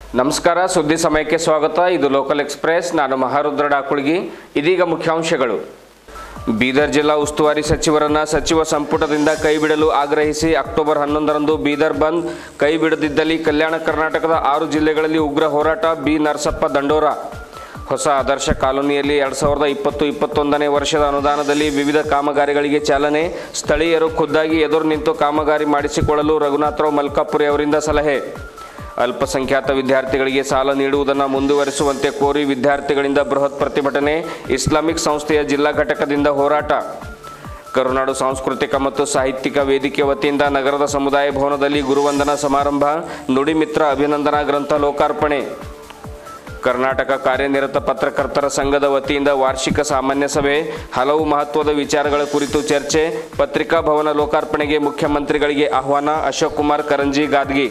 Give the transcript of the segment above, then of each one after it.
ನಮಸ್ಕಾರ ಸುದ್ದಿ ಸಮಯಕ್ಕೆ ಸ್ವಾಗತ ಇದು ಲೋಕಲ್ ಎಕ್ಸ್ಪ್ರೆಸ್ ನಾನು ಮಹಾರುದ್ರ ಡಾಕುಳ್ಗಿ ಇದೀಗ ಮುಖ್ಯಾಂಶಗಳು ಬೀದರ್ ಜಿಲ್ಲಾ ಉಸ್ತುವಾರಿ ಸಚಿವರನ್ನ ಸಚಿವ ಸಂಪುಟದಿಂದ ಕೈಬಿಡಲು ಆಗ್ರಹಿಸಿ ಅಕ್ಟೋಬರ್ ಹನ್ನೊಂದರಂದು ಬೀದರ್ ಬಂದ್ ಕೈ ಬಿಡದಿದ್ದಲ್ಲಿ ಕಲ್ಯಾಣ ಕರ್ನಾಟಕದ ಆರು ಜಿಲ್ಲೆಗಳಲ್ಲಿ ಉಗ್ರ ಹೋರಾಟ ಬಿ ನರಸಪ್ಪ ದಂಡೋರ ಹೊಸ ಆದರ್ಶ ಕಾಲೋನಿಯಲ್ಲಿ ಎರಡ್ ಸಾವಿರದ ಇಪ್ಪತ್ತು ಇಪ್ಪತ್ತೊಂದನೇ ವರ್ಷದ ಅನುದಾನದಲ್ಲಿ ವಿವಿಧ ಕಾಮಗಾರಿಗಳಿಗೆ ಚಾಲನೆ ಸ್ಥಳೀಯರು ಖುದ್ದಾಗಿ ಎದುರು ನಿಂತು ಕಾಮಗಾರಿ ಮಾಡಿಸಿಕೊಳ್ಳಲು ರಘುನಾಥರಾವ್ ಮಲ್ಕಾಪುರಿ ಅವರಿಂದ ಸಲಹೆ ಅಲ್ಪಸಂಖ್ಯಾತ ವಿದ್ಯಾರ್ಥಿಗಳಿಗೆ ಸಾಲ ನೀಡುವುದನ್ನು ಮುಂದುವರಿಸುವಂತೆ ಕೋರಿ ವಿದ್ಯಾರ್ಥಿಗಳಿಂದ ಬೃಹತ್ ಪ್ರತಿಭಟನೆ ಇಸ್ಲಾಮಿಕ್ ಸಂಸ್ಥೆಯ ಜಿಲ್ಲಾ ಘಟಕದಿಂದ ಹೋರಾಟ ಕರುನಾಡು ಸಾಂಸ್ಕೃತಿಕ ಮತ್ತು ಸಾಹಿತ್ಯಿಕ ವೇದಿಕೆ ವತಿಯಿಂದ ನಗರದ ಸಮುದಾಯ ಭವನದಲ್ಲಿ ಗುರುವಂದನಾ ಸಮಾರಂಭ ನುಡಿಮಿತ್ರ ಅಭಿನಂದನಾ ಗ್ರಂಥ ಲೋಕಾರ್ಪಣೆ ಕರ್ನಾಟಕ ಕಾರ್ಯನಿರತ ಪತ್ರಕರ್ತರ ಸಂಘದ ವತಿಯಿಂದ ವಾರ್ಷಿಕ ಸಾಮಾನ್ಯ ಸಭೆ ಹಲವು ಮಹತ್ವದ ವಿಚಾರಗಳ ಕುರಿತು ಚರ್ಚೆ ಪತ್ರಿಕಾ ಭವನ ಲೋಕಾರ್ಪಣೆಗೆ ಮುಖ್ಯಮಂತ್ರಿಗಳಿಗೆ ಆಹ್ವಾನ ಅಶೋಕ್ ಕುಮಾರ್ ಕರಂಜಿ ಗಾದ್ಗಿ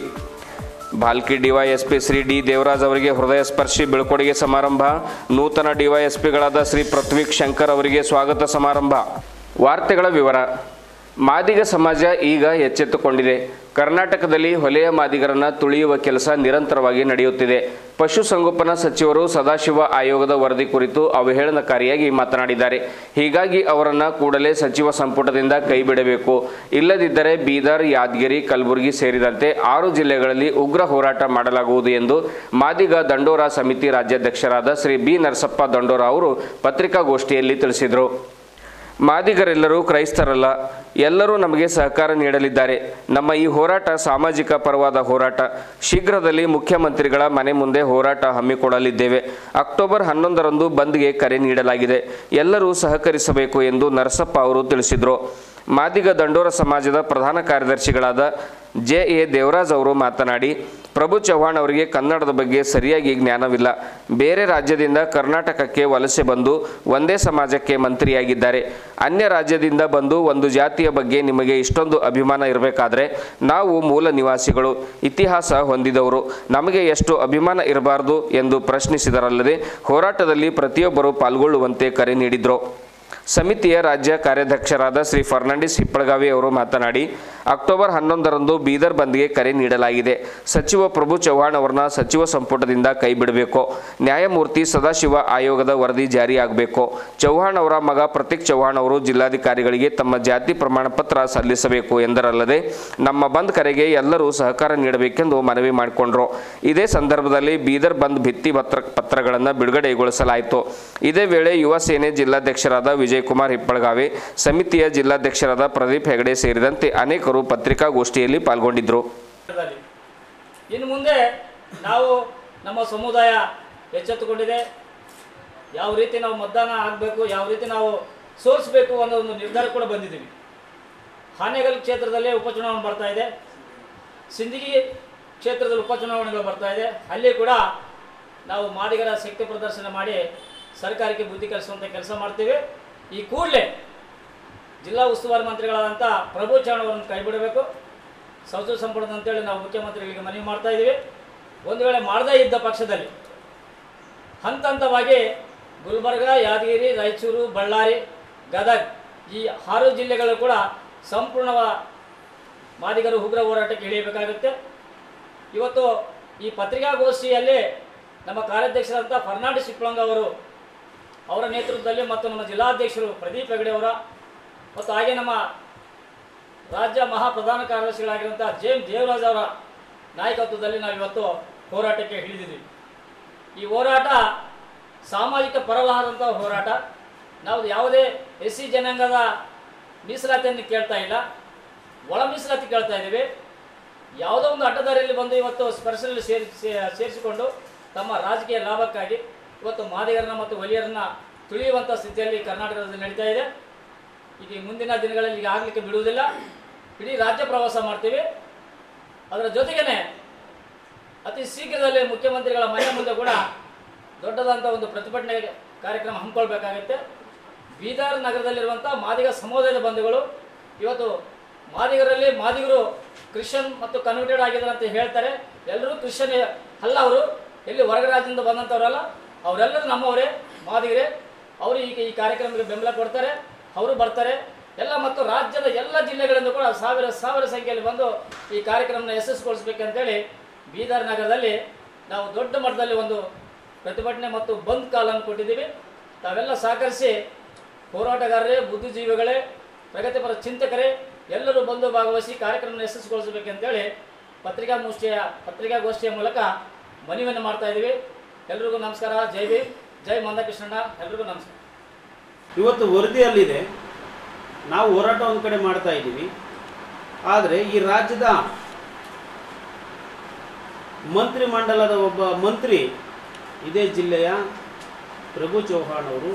ಭಾಲ್ಕಿ ಡಿವೈಎಸ್ಪಿ ಶ್ರೀ ಡಿ ದೇವರಾಜ್ ಅವರಿಗೆ ಹೃದಯ ಸ್ಪರ್ಶಿ ಬೀಳ್ಕೊಡುಗೆ ಸಮಾರಂಭ ನೂತನ ಡಿವೈಎಸ್ಪಿಗಳಾದ ಶ್ರೀ ಪೃಥ್ವಿಕ್ ಶಂಕರ್ ಅವರಿಗೆ ಸ್ವಾಗತ ಸಮಾರಂಭ ವಾರ್ತೆಗಳ ವಿವರ ಮಾದಿಗ ಸಮಾಜ ಈಗ ಎಚ್ಚೆತ್ತುಕೊಂಡಿದೆ ಕರ್ನಾಟಕದಲ್ಲಿ ಹೊಲೆಯ ಮಾದಿಗರನ್ನ ತುಳಿಯುವ ಕೆಲಸ ನಿರಂತರವಾಗಿ ನಡೆಯುತ್ತಿದೆ ಪಶುಸಂಗೋಪನಾ ಸಚಿವರು ಸದಾಶಿವ ಆಯೋಗದ ವರದಿ ಕುರಿತು ಅವಹೇಳನಕಾರಿಯಾಗಿ ಮಾತನಾಡಿದ್ದಾರೆ ಹೀಗಾಗಿ ಅವರನ್ನ ಕೂಡಲೇ ಸಚಿವ ಸಂಪುಟದಿಂದ ಕೈಬಿಡಬೇಕು ಇಲ್ಲದಿದ್ದರೆ ಬೀದರ್ ಯಾದಗಿರಿ ಕಲಬುರಗಿ ಸೇರಿದಂತೆ ಆರು ಜಿಲ್ಲೆಗಳಲ್ಲಿ ಉಗ್ರ ಹೋರಾಟ ಮಾಡಲಾಗುವುದು ಎಂದು ಮಾದಿಗ ದಂಡೋರ ಸಮಿತಿ ರಾಜ್ಯಾಧ್ಯಕ್ಷರಾದ ಶ್ರೀ ಬಿ ನರಸಪ್ಪ ದಂಡೋರ ಅವರು ಪತ್ರಿಕಾಗೋಷ್ಠಿಯಲ್ಲಿ ತಿಳಿಸಿದರು ಮಾದಿಗರೆಲ್ಲರೂ ಕ್ರೈಸ್ತರಲ್ಲ ಎಲ್ಲರೂ ನಮಗೆ ಸಹಕಾರ ನೀಡಲಿದ್ದಾರೆ ನಮ್ಮ ಈ ಹೋರಾಟ ಸಾಮಾಜಿಕ ಪರವಾದ ಹೋರಾಟ ಶೀಘ್ರದಲ್ಲಿ ಮುಖ್ಯಮಂತ್ರಿಗಳ ಮನೆ ಮುಂದೆ ಹೋರಾಟ ಹಮ್ಮಿಕೊಳ್ಳಲಿದ್ದೇವೆ ಅಕ್ಟೋಬರ್ ಹನ್ನೊಂದರಂದು ಬಂದ್ಗೆ ಕರೆ ನೀಡಲಾಗಿದೆ ಎಲ್ಲರೂ ಸಹಕರಿಸಬೇಕು ಎಂದು ನರಸಪ್ಪ ಅವರು ತಿಳಿಸಿದರು ಮಾದಿಗ ದಂಡೋರ ಸಮಾಜದ ಪ್ರಧಾನ ಕಾರ್ಯದರ್ಶಿಗಳಾದ ಜೆ ಎ ದೇವರಾಜ್ ಅವರು ಮಾತನಾಡಿ ಪ್ರಭು ಚವ್ಹಾಣ್ ಅವರಿಗೆ ಕನ್ನಡದ ಬಗ್ಗೆ ಸರಿಯಾಗಿ ಜ್ಞಾನವಿಲ್ಲ ಬೇರೆ ರಾಜ್ಯದಿಂದ ಕರ್ನಾಟಕಕ್ಕೆ ವಲಸೆ ಬಂದು ಒಂದೇ ಸಮಾಜಕ್ಕೆ ಮಂತ್ರಿಯಾಗಿದ್ದಾರೆ ಅನ್ಯ ರಾಜ್ಯದಿಂದ ಬಂದು ಒಂದು ಜಾತಿಯ ಬಗ್ಗೆ ನಿಮಗೆ ಇಷ್ಟೊಂದು ಅಭಿಮಾನ ಇರಬೇಕಾದ್ರೆ ನಾವು ಮೂಲ ನಿವಾಸಿಗಳು ಇತಿಹಾಸ ಹೊಂದಿದವರು ನಮಗೆ ಎಷ್ಟು ಅಭಿಮಾನ ಇರಬಾರದು ಎಂದು ಪ್ರಶ್ನಿಸಿದರಲ್ಲದೆ ಹೋರಾಟದಲ್ಲಿ ಪ್ರತಿಯೊಬ್ಬರು ಪಾಲ್ಗೊಳ್ಳುವಂತೆ ಕರೆ ನೀಡಿದರು ಸಮಿತಿಯ ರಾಜ್ಯ ಕಾರ್ಯಾಧ್ಯಕ್ಷರಾದ ಶ್ರೀ ಫರ್ನಾಂಡಿಸ್ ಹಿಪ್ಪಳಗಾವಿ ಅವರು ಮಾತನಾಡಿ ಅಕ್ಟೋಬರ್ ಹನ್ನೊಂದರಂದು ಬೀದರ್ ಬಂದ್ಗೆ ಕರೆ ನೀಡಲಾಗಿದೆ ಸಚಿವ ಪ್ರಭು ಚವ್ಹಾಣ್ ಅವರನ್ನ ಸಚಿವ ಸಂಪುಟದಿಂದ ಕೈಬಿಡಬೇಕು ನ್ಯಾಯಮೂರ್ತಿ ಸದಾಶಿವ ಆಯೋಗದ ವರದಿ ಜಾರಿಯಾಗಬೇಕು ಚವ್ಹಾಣ್ ಅವರ ಮಗ ಪ್ರತೀಕ್ ಚವ್ಹಾಣ್ ಅವರು ಜಿಲ್ಲಾಧಿಕಾರಿಗಳಿಗೆ ತಮ್ಮ ಜಾತಿ ಪ್ರಮಾಣ ಪತ್ರ ಸಲ್ಲಿಸಬೇಕು ಎಂದರಲ್ಲದೆ ನಮ್ಮ ಬಂದ್ ಕರೆಗೆ ಎಲ್ಲರೂ ಸಹಕಾರ ನೀಡಬೇಕೆಂದು ಮನವಿ ಮಾಡಿಕೊಂಡರು ಇದೇ ಸಂದರ್ಭದಲ್ಲಿ ಬೀದರ್ ಬಂದ್ ಭಿತ್ತಿ ಪತ್ರ ಪತ್ರಗಳನ್ನು ಬಿಡುಗಡೆಗೊಳಿಸಲಾಯಿತು ಇದೇ ವೇಳೆ ಯುವ ಸೇನೆ ಜಿಲ್ಲಾಧ್ಯಕ್ಷರಾದ ವಿಜಯಕುಮಾರ್ ಹಿಪ್ಪಳಗಾವಿ ಸಮಿತಿಯ ಜಿಲ್ಲಾಧ್ಯಕ್ಷರಾದ ಪ್ರದೀಪ್ ಹೆಗಡೆ ಸೇರಿದಂತೆ ಅನೇಕರು ಪತ್ರಿಕಾಗೋಷ್ಠಿಯಲ್ಲಿ ಪಾಲ್ಗೊಂಡಿದ್ದರು ದಲ್ಲಿ. ಇನ್ನು ಮುಂದೆ ನಾವು ನಮ್ಮ ಸಮುದಾಯ ಎಚ್ಚೆತ್ತುಕೊಂಡಿದೆ ಯಾವ ರೀತಿ ನಾವು ಮತದಾನ ಆಗಬೇಕು ಯಾವ ರೀತಿ ನಾವು ಸೋಲಿಸಬೇಕು ಅನ್ನೋ ಒಂದು ನಿರ್ಧಾರ ಕೂಡ ಬಂದಿದ್ದೀವಿ ಹಾನೇಗಲ್ ಕ್ಷೇತ್ರದಲ್ಲಿ ಉಪಚುನಾವಣೆ ಬರ್ತಾ ಇದೆ ಸಿಂದಗಿ ಕ್ಷೇತ್ರದಲ್ಲಿ ಉಪಚುನಾವಣೆಗಳು ಬರ್ತಾ ಇದೆ ಅಲ್ಲಿ ಕೂಡ ನಾವು ಮಾದಿಗರ ಶಕ್ತಿ ಪ್ರದರ್ಶನ ಮಾಡಿ ಸರ್ಕಾರಕ್ಕೆ ಬುದ್ಧಿ ಕಲಿಸುವಂಥ ಕೆಲಸ ಮಾಡ್ತೀವಿ ಈ ಕೂಡಲೇ ಜಿಲ್ಲಾ ಉಸ್ತುವಾರಿ ಮಂತ್ರಿಗಳಾದಂಥ ಪ್ರಭು ಚೌಹಾಣ್ ಅವರನ್ನು ಕೈಬಿಡಬೇಕು ಸಚಿವ ಸಂಪುಟದ ಅಂತೇಳಿ ನಾವು ಮುಖ್ಯಮಂತ್ರಿಗಳಿಗೆ ಮನವಿ ಮಾಡ್ತಾ ಇದ್ದೀವಿ ಒಂದು ವೇಳೆ ಮಾಡದೇ ಇದ್ದ ಪಕ್ಷದಲ್ಲಿ ಹಂತ ಹಂತವಾಗಿ ಗುಲ್ಬರ್ಗ ಯಾದಗಿರಿ ರಾಯಚೂರು ಬಳ್ಳಾರಿ ಗದಗ್ ಈ ಆರು ಜಿಲ್ಲೆಗಳು ಕೂಡ ಸಂಪೂರ್ಣವ ಮಾದಿಗರು ಉಗ್ರ ಹೋರಾಟಕ್ಕೆ ಇಳಿಯಬೇಕಾಗುತ್ತೆ ಇವತ್ತು ಈ ಪತ್ರಿಕಾಗೋಷ್ಠಿಯಲ್ಲಿ ನಮ್ಮ ಕಾರ್ಯಾಧ್ಯಕ್ಷರಾದಂಥ ಫರ್ನಾಂಡಿಸ್ ಸಿಪ್ಪಳಂಗ ಅವರು ಅವರ ನೇತೃತ್ವದಲ್ಲಿ ಮತ್ತು ನಮ್ಮ ಜಿಲ್ಲಾಧ್ಯಕ್ಷರು ಪ್ರದೀಪ್ ಹೆಗಡೆ ಅವರ ಮತ್ತು ಹಾಗೆ ನಮ್ಮ ರಾಜ್ಯ ಮಹಾ ಪ್ರಧಾನ ಕಾರ್ಯದರ್ಶಿಗಳಾಗಿರುವಂಥ ಜೇಮ್ ದೇವರಾಜ್ ಅವರ ನಾಯಕತ್ವದಲ್ಲಿ ನಾವು ಇವತ್ತು ಹೋರಾಟಕ್ಕೆ ಹಿಡಿದಿದ್ದೀವಿ ಈ ಹೋರಾಟ ಸಾಮಾಜಿಕ ಪರವಾದಂಥ ಹೋರಾಟ ನಾವು ಯಾವುದೇ ಎಸ್ ಸಿ ಜನಾಂಗದ ಮೀಸಲಾತಿಯನ್ನು ಕೇಳ್ತಾ ಇಲ್ಲ ಒಳ ಮೀಸಲಾತಿ ಕೇಳ್ತಾ ಇದ್ದೀವಿ ಯಾವುದೋ ಒಂದು ಅಡ್ಡದಾರಿಯಲ್ಲಿ ಬಂದು ಇವತ್ತು ಸ್ಪರ್ಶದಲ್ಲಿ ಸೇರಿ ಸೇ- ಸೇರಿಸಿಕೊಂಡು ತಮ್ಮ ರಾಜಕೀಯ ಲಾಭಕ್ಕಾಗಿ ಇವತ್ತು ಮಾದಿಗರನ್ನ ಮತ್ತು ಒಲಿಯರನ್ನ ತುಳಿಯುವಂಥ ಸ್ಥಿತಿಯಲ್ಲಿ ಕರ್ನಾಟಕದಲ್ಲಿ ನಡೀತಾ ಇದೆ ಈಗ ಈ ಮುಂದಿನ ದಿನಗಳಲ್ಲಿ ಈಗ ಆಗಲಿಕ್ಕೆ ಬಿಡುವುದಿಲ್ಲ ಇಡೀ ರಾಜ್ಯ ಪ್ರವಾಸ ಮಾಡ್ತೀವಿ ಅದರ ಜೊತೆಗೇನೆ ಅತಿ ಶೀಘ್ರದಲ್ಲೇ ಮುಖ್ಯಮಂತ್ರಿಗಳ ಮನೆ ಮುಂದೆ ಕೂಡ ದೊಡ್ಡದಾದಂಥ ಒಂದು ಪ್ರತಿಭಟನೆ ಕಾರ್ಯಕ್ರಮ ಹಮ್ಮಿಕೊಳ್ಬೇಕಾಗುತ್ತೆ ಬೀದರ್ ನಗರದಲ್ಲಿರುವಂಥ ಮಾದಿಗ ಸಮುದಾಯದ ಬಂಧುಗಳು ಇವತ್ತು ಮಾದಿಗರಲ್ಲಿ ಮಾದಿಗರು ಕ್ರಿಶ್ಚಿಯನ್ ಮತ್ತು ಕನ್ವರ್ಟೆಡ್ ಆಗಿದ್ದಾರೆ ಅಂತ ಹೇಳ್ತಾರೆ ಎಲ್ಲರೂ ಕ್ರಿಶ್ಚಿಯನ್ ಅಲ್ಲ ಅವರು ಎಲ್ಲಿ ಹೊರಗ ರಾಜ್ಯದಿಂದ ಬಂದಂಥವರಲ್ಲ ಅವರೆಲ್ಲರೂ ನಮ್ಮವರೇ ಮಾದಿಗರೇ ಅವರು ಈಗ ಈ ಕಾರ್ಯಕ್ರಮಕ್ಕೆ ಬೆಂಬಲ ಕೊಡ್ತಾರೆ ಅವರು ಬರ್ತಾರೆ ಎಲ್ಲ ಮತ್ತು ರಾಜ್ಯದ ಎಲ್ಲ ಜಿಲ್ಲೆಗಳಿಂದ ಕೂಡ ಸಾವಿರ ಸಾವಿರ ಸಂಖ್ಯೆಯಲ್ಲಿ ಬಂದು ಈ ಕಾರ್ಯಕ್ರಮನ ಯಶಸ್ವಿಗೊಳಿಸ್ಬೇಕಂತೇಳಿ ಬೀದರ್ ನಗರದಲ್ಲಿ ನಾವು ದೊಡ್ಡ ಮಟ್ಟದಲ್ಲಿ ಒಂದು ಪ್ರತಿಭಟನೆ ಮತ್ತು ಬಂದ್ ಕಾಲನ್ನು ಕೊಟ್ಟಿದ್ದೀವಿ ತಾವೆಲ್ಲ ಸಹಕರಿಸಿ ಹೋರಾಟಗಾರರೇ ಬುದ್ಧಿಜೀವಿಗಳೇ ಪ್ರಗತಿಪರ ಚಿಂತಕರೇ ಎಲ್ಲರೂ ಬಂದು ಭಾಗವಹಿಸಿ ಕಾರ್ಯಕ್ರಮ ಯಶಸ್ವಿಗೊಳಿಸಬೇಕಂತೇಳಿ ಪತ್ರಿಕಾಗೋಷ್ಠಿಯ ಪತ್ರಿಕಾಗೋಷ್ಠಿಯ ಮೂಲಕ ಮನವಿಯನ್ನು ಮಾಡ್ತಾ ಇದ್ದೀವಿ ಎಲ್ರಿಗೂ ನಮಸ್ಕಾರ ಜೈ ಭೀಮ್ ಜೈ ಮಂದಕೃಷ್ಣಣ್ಣ ಎಲ್ರಿಗೂ ನಮಸ್ಕಾರ ಇವತ್ತು ವರದಿಯಲ್ಲಿದೆ ನಾವು ಹೋರಾಟ ಒಂದು ಕಡೆ ಮಾಡ್ತಾ ಇದ್ದೀವಿ ಆದರೆ ಈ ರಾಜ್ಯದ ಮಂತ್ರಿಮಂಡಲದ ಒಬ್ಬ ಮಂತ್ರಿ ಇದೇ ಜಿಲ್ಲೆಯ ಪ್ರಭು ಚೌಹಾಣ್ ಅವರು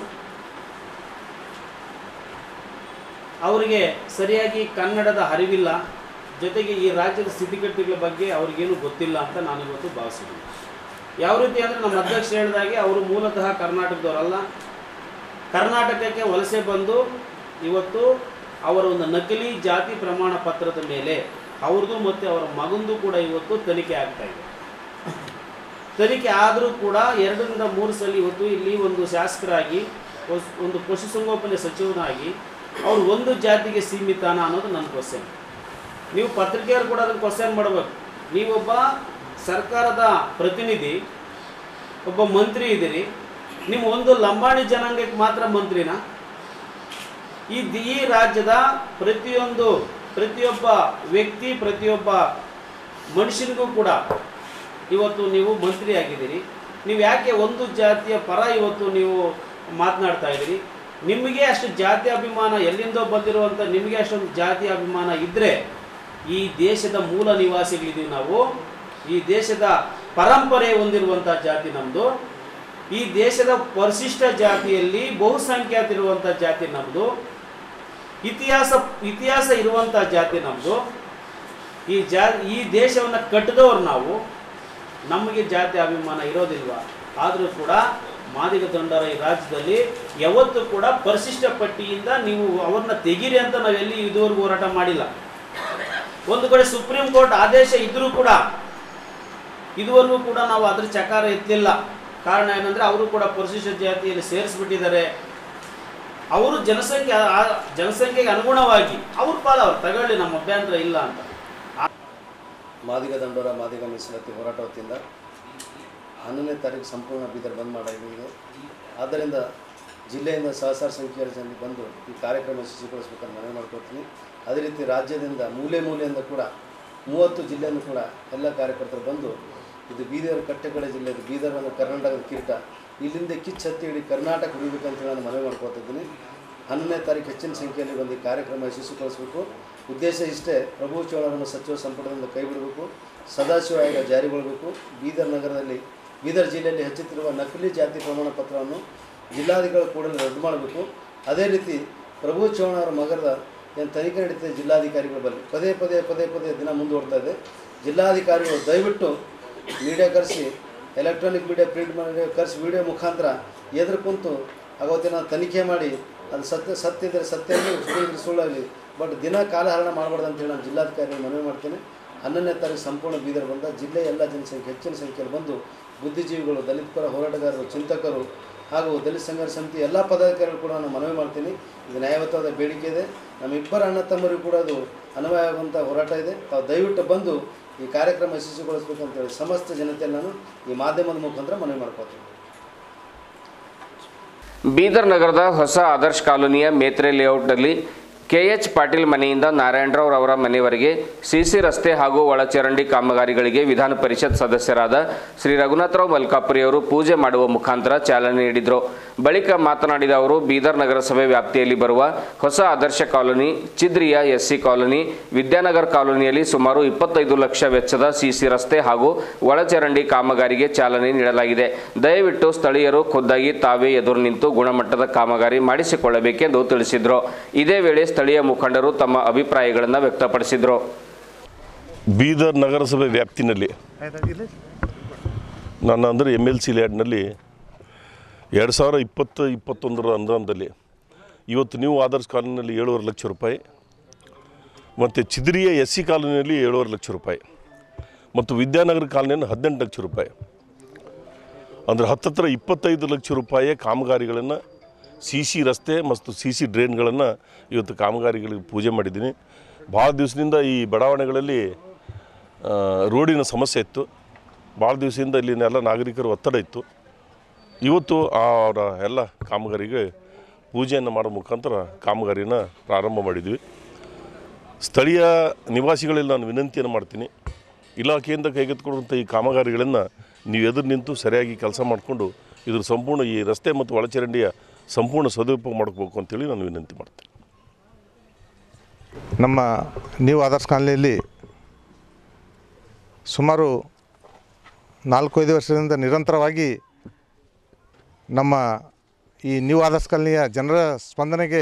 ಅವರಿಗೆ ಸರಿಯಾಗಿ ಕನ್ನಡದ ಅರಿವಿಲ್ಲ ಜೊತೆಗೆ ಈ ರಾಜ್ಯದ ಸ್ಥಿತಿಗತಿಗಳ ಬಗ್ಗೆ ಅವ್ರಿಗೇನು ಗೊತ್ತಿಲ್ಲ ಅಂತ ನಾನು ಇವತ್ತು ಭಾವಿಸಿದ್ದೀನಿ ಯಾವ ರೀತಿ ಅಂದರೆ ನಮ್ಮ ಅಧ್ಯಕ್ಷ ಹೇಳಿದಾಗೆ ಅವರು ಮೂಲತಃ ಕರ್ನಾಟಕದವರಲ್ಲ ಕರ್ನಾಟಕಕ್ಕೆ ವಲಸೆ ಬಂದು ಇವತ್ತು ಅವರ ಒಂದು ನಕಲಿ ಜಾತಿ ಪ್ರಮಾಣ ಪತ್ರದ ಮೇಲೆ ಅವ್ರದ್ದು ಮತ್ತು ಅವರ ಮಗಂದು ಕೂಡ ಇವತ್ತು ತನಿಖೆ ಆಗ್ತಾ ಇದೆ ತನಿಖೆ ಆದರೂ ಕೂಡ ಎರಡರಿಂದ ಮೂರು ಸಲ ಇವತ್ತು ಇಲ್ಲಿ ಒಂದು ಶಾಸಕರಾಗಿ ಪಶು- ಒಂದು ಪಶುಸಂಗೋಪನೆ ಸಚಿವನಾಗಿ ಅವ್ರು ಒಂದು ಜಾತಿಗೆ ಸೀಮಿತಾನ ಅನ್ನೋದು ನನ್ನ ಕ್ವಶನ್ ನೀವು ಪತ್ರಿಕೆಯವರು ಕೂಡ ಅದನ್ನು ಕ್ವಶನ್ ಮಾಡಬೇಕು ನೀವೊಬ್ಬ ಸರ್ಕಾರದ ಪ್ರತಿನಿಧಿ ಒಬ್ಬ ಮಂತ್ರಿ ಇದ್ದೀರಿ ನಿಮ್ಮ ಒಂದು ಲಂಬಾಣಿ ಜನಾಂಗಕ್ಕೆ ಮಾತ್ರ ಮಂತ್ರಿನ ಈ ದಿ- ಈ ರಾಜ್ಯದ ಪ್ರತಿಯೊಂದು ಪ್ರತಿಯೊಬ್ಬ ವ್ಯಕ್ತಿ ಪ್ರತಿಯೊಬ್ಬ ಮನುಷ್ಯನಿಗೂ ಕೂಡ ಇವತ್ತು ನೀವು ಮಂತ್ರಿ ಆಗಿದ್ದೀರಿ ನೀವು ಯಾಕೆ ಒಂದು ಜಾತಿಯ ಪರ ಇವತ್ತು ನೀವು ಮಾತನಾಡ್ತಾ ಇದ್ದೀರಿ ನಿಮಗೆ ಅಷ್ಟು ಜಾತಿ ಅಭಿಮಾನ ಎಲ್ಲಿಂದೋ ಬಂದಿರುವಂಥ ನಿಮಗೆ ಅಷ್ಟೊಂದು ಜಾತಿ ಅಭಿಮಾನ ಇದ್ದರೆ ಈ ದೇಶದ ಮೂಲ ನಿವಾಸಿಗಳಿದ್ದೀವಿ ನಾವು ಈ ದೇಶದ ಪರಂಪರೆ ಹೊಂದಿರುವಂಥ ಜಾತಿ ನಮ್ಮದು ಈ ದೇಶದ ಪರಿಶಿಷ್ಟ ಜಾತಿಯಲ್ಲಿ ಬಹುಸಂಖ್ಯಾತ ಇರುವಂಥ ಜಾತಿ ನಮ್ಮದು ಇತಿಹಾಸ ಇತಿಹಾಸ ಇರುವಂಥ ಜಾತಿ ನಮ್ಮದು ಈ ಜಾ ಈ ದೇಶವನ್ನು ಕಟ್ಟಿದವರು ನಾವು ನಮಗೆ ಜಾತಿ ಅಭಿಮಾನ ಇರೋದಿಲ್ವಾ ಆದರೂ ಕೂಡ ಮಾದಿಗ ದಂಡರ ಈ ರಾಜ್ಯದಲ್ಲಿ ಯಾವತ್ತೂ ಕೂಡ ಪರಿಶಿಷ್ಟ ಪಟ್ಟಿಯಿಂದ ನೀವು ಅವ್ರನ್ನ ತೆಗೀರಿ ಅಂತ ನಾವು ಎಲ್ಲಿ ಇದುವರೆಗೂ ಹೋರಾಟ ಮಾಡಿಲ್ಲ ಒಂದು ಕಡೆ ಸುಪ್ರೀಂ ಕೋರ್ಟ್ ಆದೇಶ ಇದ್ರೂ ಕೂಡ ಇದುವರೆಗೂ ಕೂಡ ನಾವು ಅದ್ರ ಚಕಾರ ಎತ್ತಲಿಲ್ಲ ಕಾರಣ ಏನಂದ್ರೆ ಅವರು ಕೂಡ ಪರಿಶಿಷ್ಟ ಜಾತಿಯಲ್ಲಿ ಸೇರಿಸ್ಬಿಟ್ಟಿದ್ದಾರೆ ಅವರು ಜನಸಂಖ್ಯೆ ಆ ಜನಸಂಖ್ಯೆಗೆ ಅನುಗುಣವಾಗಿ ಅವ್ರ ಪಾಲ ಅವ್ರು ತಗೊಳ್ಳಿ ನಮ್ಮ ಅಭ್ಯಂತರ ಇಲ್ಲ ಅಂತ ಮಾದಿಗ ದಂಡೋರ ಮಾದಿಗ ಮೀಸಲಾತಿ ಹೋರಾಟ ವತಿಯಿಂದ ಹನ್ನೊಂದನೇ ತಾರೀಕು ಸಂಪೂರ್ಣ ಬೀದರ್ ಬಂದ್ ಮಾಡಾಗಿದೆ ಆದ್ದರಿಂದ ಜಿಲ್ಲೆಯಿಂದ ಸಹಸ್ರ ಸಂಖ್ಯೆಯ ಜನ ಬಂದು ಈ ಕಾರ್ಯಕ್ರಮ ಯಶಸ್ವಿಗೊಳಿಸ್ಬೇಕಂತ ಮನವಿ ಮಾಡ್ಕೊಳ್ತೀನಿ ಅದೇ ರೀತಿ ರಾಜ್ಯದಿಂದ ಮೂಲೆ ಮೂಲೆಯಿಂದ ಕೂಡ ಮೂವತ್ತು ಜಿಲ್ಲೆಯನ್ನು ಕೂಡ ಎಲ್ಲ ಕಾರ್ಯಕರ್ತರು ಬಂದು ಇದು ಬೀದರ್ ಕಟ್ಟೆಕಡೆ ಜಿಲ್ಲೆ ಇದು ಬೀದರ್ ಒಂದು ಕರ್ನಾಟಕದ ಕಿರೀಟ ಇಲ್ಲಿಂದ ಕಿಚ್ಚತ್ತಿ ಇಡೀ ಕರ್ನಾಟಕ ಉಳಿಬೇಕಂತೇಳಿ ನಾನು ಮನವಿ ಮಾಡ್ಕೊತಿದ್ದೀನಿ ಹನ್ನೊಂದನೇ ತಾರೀಕು ಹೆಚ್ಚಿನ ಸಂಖ್ಯೆಯಲ್ಲಿ ಬಂದು ಈ ಕಾರ್ಯಕ್ರಮ ಯಶಸ್ವಿಗೊಳಿಸಬೇಕು ಉದ್ದೇಶ ಇಷ್ಟೇ ಪ್ರಭು ಚೌಹಾಣರನ್ನು ಸಚಿವ ಸಂಪುಟದಿಂದ ಕೈಬಿಡಬೇಕು ಸದಾಶಿವ ಆಯೋಗ ಜಾರಿಗೊಳ್ಳಬೇಕು ಬೀದರ್ ನಗರದಲ್ಲಿ ಬೀದರ್ ಜಿಲ್ಲೆಯಲ್ಲಿ ಹೆಚ್ಚುತ್ತಿರುವ ನಕಲಿ ಜಾತಿ ಪ್ರಮಾಣ ಪತ್ರವನ್ನು ಜಿಲ್ಲಾಧಿಕಾರಿ ಕೂಡಲೇ ರದ್ದು ಮಾಡಬೇಕು ಅದೇ ರೀತಿ ಪ್ರಭು ಚೌಹಾಣ್ ಅವರ ಮಗದ ಏನು ತನಿಖೆ ನಡೀತಿದೆ ಜಿಲ್ಲಾಧಿಕಾರಿಗಳ ಬಳಿ ಪದೇ ಪದೇ ಪದೇ ಪದೇ ದಿನ ಮುಂದುವರ್ತಾ ಇದೆ ಜಿಲ್ಲಾಧಿಕಾರಿಗಳು ದಯವಿಟ್ಟು ಮೀಡಿಯಾ ಕರೆಸಿ ಎಲೆಕ್ಟ್ರಾನಿಕ್ ಮೀಡಿಯಾ ಪ್ರಿಂಟ್ ಮೀಡಿಯಾ ಕರೆಸಿ ವಿಡಿಯೋ ಮುಖಾಂತರ ಎದುರು ಕುಂತು ಅವತ್ತಿನ ತನಿಖೆ ಮಾಡಿ ಅದು ಸತ್ಯ ಸತ್ಯ ಇದ್ದರೆ ಸತ್ಯ ಆಗಲಿ ಸುಳ್ಳು ಇದ್ರೆ ಸುಳ್ಳಾಗಲಿ ಬಟ್ ದಿನ ಕಾಲಹರಣ ಮಾಡಬಾರ್ದು ಅಂತೇಳಿ ನಾನು ಜಿಲ್ಲಾಧಿಕಾರಿ ಮನವಿ ಮಾಡ್ತೇನೆ ಹನ್ನೊಂದನೇ ತಾರೀಕು ಸಂಪೂರ್ಣ ಬೀದರ್ ಬಂದ ಜಿಲ್ಲೆಯ ಎಲ್ಲ ಜನಸಂಖ್ಯೆ ಹೆಚ್ಚಿನ ಸಂಖ್ಯೆಯಲ್ಲಿ ಬಂದು ಬುದ್ಧಿಜೀವಿಗಳು ದಲಿತ ಪರ ಹೋರಾಟಗಾರರು ಚಿಂತಕರು ಹಾಗೂ ದಲಿತ ಸಂಘರ್ಷ ಸಮಿತಿ ಎಲ್ಲ ಪದಾಧಿಕಾರಿಗಳು ಕೂಡ ನಾನು ಮನವಿ ಮಾಡ್ತೀನಿ ಇದು ನ್ಯಾಯಯುತವಾದ ಬೇಡಿಕೆ ಇದೆ ನಮ್ಮಿಬ್ಬರ ಅಣ್ಣ ತಮ್ಮರಿಗೂ ಕೂಡ ಅದು ಅನ್ವಯ ಆಗುವಂಥ ಹೋರಾಟ ಇದೆ ತಾವು ದಯವಿಟ್ಟು ಬಂದು ಈ ಕಾರ್ಯಕ್ರಮ ಯಶಸ್ವಿಗೊಳಿಸ್ಬೇಕಂತೇಳಿ ಸಮಸ್ತ ಜನತೆಯನ್ನು ನಾನು ಈ ಮಾಧ್ಯಮದ ಮುಖಾಂತರ ಮನವಿ ಮಾಡ್ಕೊತೀನಿ ಬೀದರ್ ನಗರದ ಹೊಸ ಆದರ್ಶ್ ಕಾಲೋನಿಯ ಮೇತ್ರೆ ಲೇಔಟ್ನಲ್ಲಿ ಕೆಎಚ್ ಪಾಟೀಲ್ ಮನೆಯಿಂದ ನಾರಾಯಣರಾವ್ ಅವರ ಮನೆಯವರೆಗೆ ಸಿಸಿ ರಸ್ತೆ ಹಾಗೂ ಒಳಚರಂಡಿ ಕಾಮಗಾರಿಗಳಿಗೆ ವಿಧಾನ ಪರಿಷತ್ ಸದಸ್ಯರಾದ ಶ್ರೀ ರಘುನಾಥರಾವ್ ಮಲ್ಕಾಪುರಿ ಅವರು ಪೂಜೆ ಮಾಡುವ ಮುಖಾಂತರ ಚಾಲನೆ ನೀಡಿದರು ಬಳಿಕ ಮಾತನಾಡಿದ ಅವರು ಬೀದರ್ ನಗರಸಭೆ ವ್ಯಾಪ್ತಿಯಲ್ಲಿ ಬರುವ ಹೊಸ ಆದರ್ಶ ಕಾಲೋನಿ ಚಿದ್ರಿಯ ಎಸ್ಸಿ ಕಾಲೋನಿ ವಿದ್ಯಾನಗರ್ ಕಾಲೋನಿಯಲ್ಲಿ ಸುಮಾರು ಇಪ್ಪತ್ತೈದು ಲಕ್ಷ ವೆಚ್ಚದ ಸಿಸಿ ರಸ್ತೆ ಹಾಗೂ ಒಳಚರಂಡಿ ಕಾಮಗಾರಿಗೆ ಚಾಲನೆ ನೀಡಲಾಗಿದೆ ದಯವಿಟ್ಟು ಸ್ಥಳೀಯರು ಖುದ್ದಾಗಿ ತಾವೇ ಎದುರು ನಿಂತು ಗುಣಮಟ್ಟದ ಕಾಮಗಾರಿ ಮಾಡಿಸಿಕೊಳ್ಳಬೇಕೆಂದು ತಿಳಿಸಿದರು ಇದೇ ವೇಳೆ ಸ್ಥಳೀಯ ಮುಖಂಡರು ತಮ್ಮ ಅಭಿಪ್ರಾಯಗಳನ್ನು ವ್ಯಕ್ತಪಡಿಸಿದರು ಬೀದರ್ ನಗರಸಭೆ ವ್ಯಾಪ್ತಿನಲ್ಲಿ ನಾನು ಅಂದರೆ ಎಮ್ ಎಲ್ ಸಿ ಲ್ಯಾಡ್ನಲ್ಲಿ ಎರಡು ಸಾವಿರ ಇಪ್ಪತ್ತು ಇಪ್ಪತ್ತೊಂದರ ಅನುದಾನದಲ್ಲಿ ಇವತ್ತು ನೀವು ಆದರ್ಶ ಕಾಲೋನಿಯಲ್ಲಿ ಏಳುವರೆ ಲಕ್ಷ ರೂಪಾಯಿ ಮತ್ತು ಚಿದ್ರಿಯ ಎಸ್ ಸಿ ಕಾಲೋನಿಯಲ್ಲಿ ಏಳುವರೆ ಲಕ್ಷ ರೂಪಾಯಿ ಮತ್ತು ವಿದ್ಯಾನಗರ ಕಾಲೋನಿಯನ್ನು ಹದಿನೆಂಟು ಲಕ್ಷ ರೂಪಾಯಿ ಅಂದರೆ ಹತ್ತತ್ರ ಇಪ್ಪತ್ತೈದು ಲಕ್ಷ ರೂಪಾಯಿಯ ಕಾಮಗಾರಿಗಳನ್ನು ಸಿ ಸಿ ರಸ್ತೆ ಮತ್ತು ಸಿ ಸಿ ಡ್ರೈನ್ಗಳನ್ನು ಇವತ್ತು ಕಾಮಗಾರಿಗಳಿಗೆ ಪೂಜೆ ಮಾಡಿದ್ದೀನಿ ಭಾಳ ದಿವಸದಿಂದ ಈ ಬಡಾವಣೆಗಳಲ್ಲಿ ಆ, ರೋಡಿನ ಸಮಸ್ಯೆ ಇತ್ತು ಭಾಳ ದಿವಸದಿಂದ ಇಲ್ಲಿನೆಲ್ಲ ನಾಗರಿಕರ ಒತ್ತಡ ಇತ್ತು ಇವತ್ತು ಆ ಅವರ ಎಲ್ಲ ಕಾಮಗಾರಿಗೆ ಪೂಜೆಯನ್ನು ಮಾಡೋ ಮುಖಾಂತರ ಕಾಮಗಾರಿನ ಪ್ರಾರಂಭ ಮಾಡಿದ್ವಿ ಸ್ಥಳೀಯ ನಿವಾಸಿಗಳಲ್ಲಿ ನಾನು ವಿನಂತಿಯನ್ನು ಮಾಡ್ತೀನಿ ಇಲಾಖೆಯಿಂದ ಕೈಗೆತ್ತಿಕೊಳ್ಳುವಂಥ ಈ ಕಾಮಗಾರಿಗಳನ್ನು ನೀವು ಎದುರು ನಿಂತು ಸರಿಯಾಗಿ ಕೆಲಸ ಮಾಡಿಕೊಂಡು ಇದ್ರ ಸಂಪೂರ್ಣ ಈ ರಸ್ತೆ ಮತ್ತು ಒಳಚರಂಡಿಯ ಸಂಪೂರ್ಣ ಸದುಪಯೋಗ ಮಾಡ್ಕೋಬೇಕು ಅಂತೇಳಿ ನಾನು ವಿನಂತಿ ಮಾಡ್ತೀನಿ ನಮ್ಮ ನ್ಯೂ ಆದರ್ಶ್ ಕಾಲನಿಯಲ್ಲಿ ಸುಮಾರು ನಾಲ್ಕೈದು ವರ್ಷದಿಂದ ನಿರಂತರವಾಗಿ ನಮ್ಮ ಈ ನ್ಯೂ ಆದರ್ಶ್ ಕಾಲನಿಯ ಜನರ ಸ್ಪಂದನೆಗೆ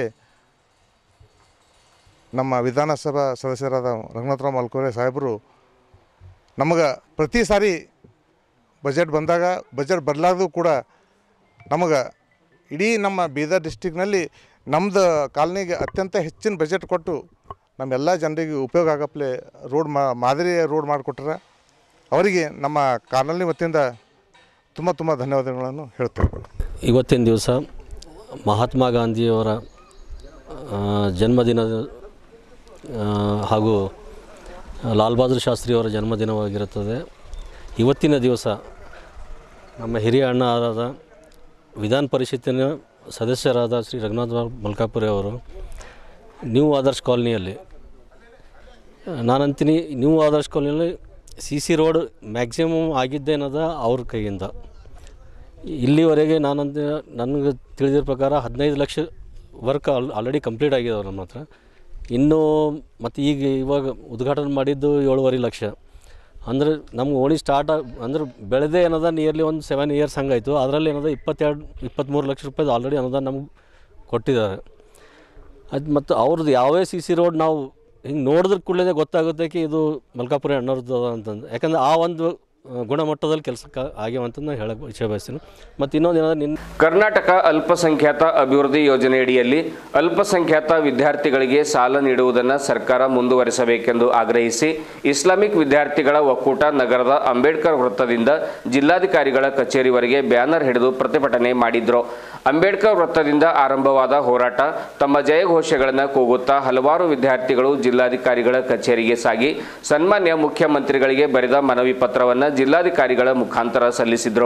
ನಮ್ಮ ವಿಧಾನಸಭಾ ಸದಸ್ಯರಾದ ರಂಗನಾಥರಾವ್ ಮಲ್ಕೋರೆ ಸಾಹೇಬರು ನಮಗೆ ಪ್ರತಿ ಸಾರಿ ಬಜೆಟ್ ಬಂದಾಗ ಬಜೆಟ್ ಬದಲಾದರೂ ಕೂಡ ನಮಗೆ ಇಡೀ ನಮ್ಮ ಬೀದರ್ ಡಿಸ್ಟಿಕ್ನಲ್ಲಿ ನಮ್ಮದು ಕಾಲನಿಗೆ ಅತ್ಯಂತ ಹೆಚ್ಚಿನ ಬಜೆಟ್ ಕೊಟ್ಟು ನಮ್ಮೆಲ್ಲ ಜನರಿಗೆ ಉಪಯೋಗ ಆಗಪ್ಲೆ ರೋಡ್ ಮಾ ಮಾದರಿ ರೋಡ್ ಮಾಡಿಕೊಟ್ರೆ ಅವರಿಗೆ ನಮ್ಮ ಕಾಲನಿ ವತಿಯಿಂದ ತುಂಬ ತುಂಬ ಧನ್ಯವಾದಗಳನ್ನು ಹೇಳ್ತೇವೆ ಇವತ್ತಿನ ದಿವಸ ಮಹಾತ್ಮ ಗಾಂಧಿಯವರ ಆ, ಜನ್ಮದಿನದ ಆ, ಹಾಗೂ ಲಾಲ್ ಬಹದ್ದೂರ್ ಶಾಸ್ತ್ರಿಯವರ ಜನ್ಮದಿನವಾಗಿರುತ್ತದೆ ಇವತ್ತಿನ ದಿವಸ ನಮ್ಮ ಹಿರಿಯ ಅಣ್ಣ ಆದ ವಿಧಾನ ಪರಿಷತ್ತಿನ ಸದಸ್ಯರಾದ ಶ್ರೀ ರಘುನಾಥ್ ಮಲ್ಕಾಪುರಿ ಅವರು ನ್ಯೂ ಆದರ್ಶ್ ಕಾಲನಿಯಲ್ಲಿ ನಾನಂತೀನಿ ನ್ಯೂ ಆದರ್ಶ್ ಕಾಲನಿಯಲ್ಲಿ ಸಿ ಸಿ ರೋಡ್ ಮ್ಯಾಕ್ಸಿಮಮ್ ಆಗಿದ್ದೇನದ ಅವ್ರ ಕೈಯಿಂದ ಇಲ್ಲಿವರೆಗೆ ನಾನಂತ ನನಗೆ ತಿಳಿದಿರೋ ಪ್ರಕಾರ ಹದಿನೈದು lakh work all already complete ಆಗಿದಾವೆ ನಮ್ಮ ಹತ್ರ ಇನ್ನೂ ಮತ್ತು ಈಗ ಇವಾಗ ಉದ್ಘಾಟನೆ ಮಾಡಿದ್ದು ಏಳುವರೆ ಲಕ್ಷ ಅಂದ್ರೆ ನಮ್ಗೆ ಓಣಿ ಸ್ಟಾರ್ಟ್ ಅಂದ್ರೆ ಬೆಳೆದೇ ಏನದ ನಿಯರ್ಲಿ ಒಂದು ಸೆವೆನ್ ಇಯರ್ಸ್ ಹಂಗಾಯಿತು ಅದರಲ್ಲಿ ಏನದ ಇಪ್ಪತ್ತೆರಡು ಇಪ್ಪತ್ತ್ಮೂರು ಲಕ್ಷ ರೂಪಾಯಿ ಆಲ್ರೆಡಿ ಅನುದಾನ ನಮ್ಗೆ ಕೊಟ್ಟಿದ್ದಾರೆ ಅದು ಮತ್ತು ಅವ್ರದ್ದು ಯಾವೇ ಸಿ ಸಿ ರೋಡ್ ನಾವು ಹಿಂಗೆ ನೋಡಿದ್ರ ಕೂಡಲೇ ಗೊತ್ತಾಗುತ್ತೆ ಕಿ ಇದು ಮಲ್ಕಾಪುರ ಅಣ್ಣವ್ರದ್ದು ಅದ ಅಂತಂದು ಯಾಕಂದ್ರೆ ಆ ಒಂದು ಆ, ಗುಣಮಟ್ಟದಲ್ಲಿ ಕೆಲಸಕ್ಕೆ ಆಗ್ಯಾವ ಅಂತ ನಾನು ಹೇಳಕ್ಕೆ ಇಚ್ಛೆ ಬಯಸ್ತೀನಿ ಮತ್ತು ಇನ್ನೊಂದು ಏನಂದ್ರೆ ನಿನ್ನ ಕರ್ನಾಟಕ ಅಲ್ಪಸಂಖ್ಯಾತ ಅಭಿವೃದ್ಧಿ ಯೋಜನೆಯಡಿಯಲ್ಲಿ ಅಲ್ಪಸಂಖ್ಯಾತ ವಿದ್ಯಾರ್ಥಿಗಳಿಗೆ ಸಾಲ ನೀಡುವುದನ್ನು ಸರ್ಕಾರ ಮುಂದುವರಿಸಬೇಕೆಂದು ಆಗ್ರಹಿಸಿ ಇಸ್ಲಾಮಿಕ್ ವಿದ್ಯಾರ್ಥಿಗಳ ಒಕ್ಕೂಟ ನಗರದ ಅಂಬೇಡ್ಕರ್ ವೃತ್ತದಿಂದ ಜಿಲ್ಲಾಧಿಕಾರಿಗಳ ಕಚೇರಿವರೆಗೆ ಬ್ಯಾನರ್ ಹಿಡಿದು ಪ್ರತಿಭಟನೆ ಮಾಡಿದ್ರು ಅಂಬೇಡ್ಕರ್ ವೃತ್ತದಿಂದ ಆರಂಭವಾದ ಹೋರಾಟ ತಮ್ಮ ಜಯಘೋಷಗಳನ್ನು ಕೂಗುತ್ತಾ ಹಲವಾರು ವಿದ್ಯಾರ್ಥಿಗಳು ಜಿಲ್ಲಾಧಿಕಾರಿಗಳ ಕಚೇರಿಗೆ ಸಾಗಿ ಸನ್ಮಾನ್ಯ ಮುಖ್ಯಮಂತ್ರಿಗಳಿಗೆ ಬರೆದ ಮನವಿ ಪತ್ರವನ್ನು ಜಿಲ್ಲಾಧಿಕಾರಿಗಳ ಮುಖಾಂತರ ಸಲ್ಲಿಸಿದ್ರು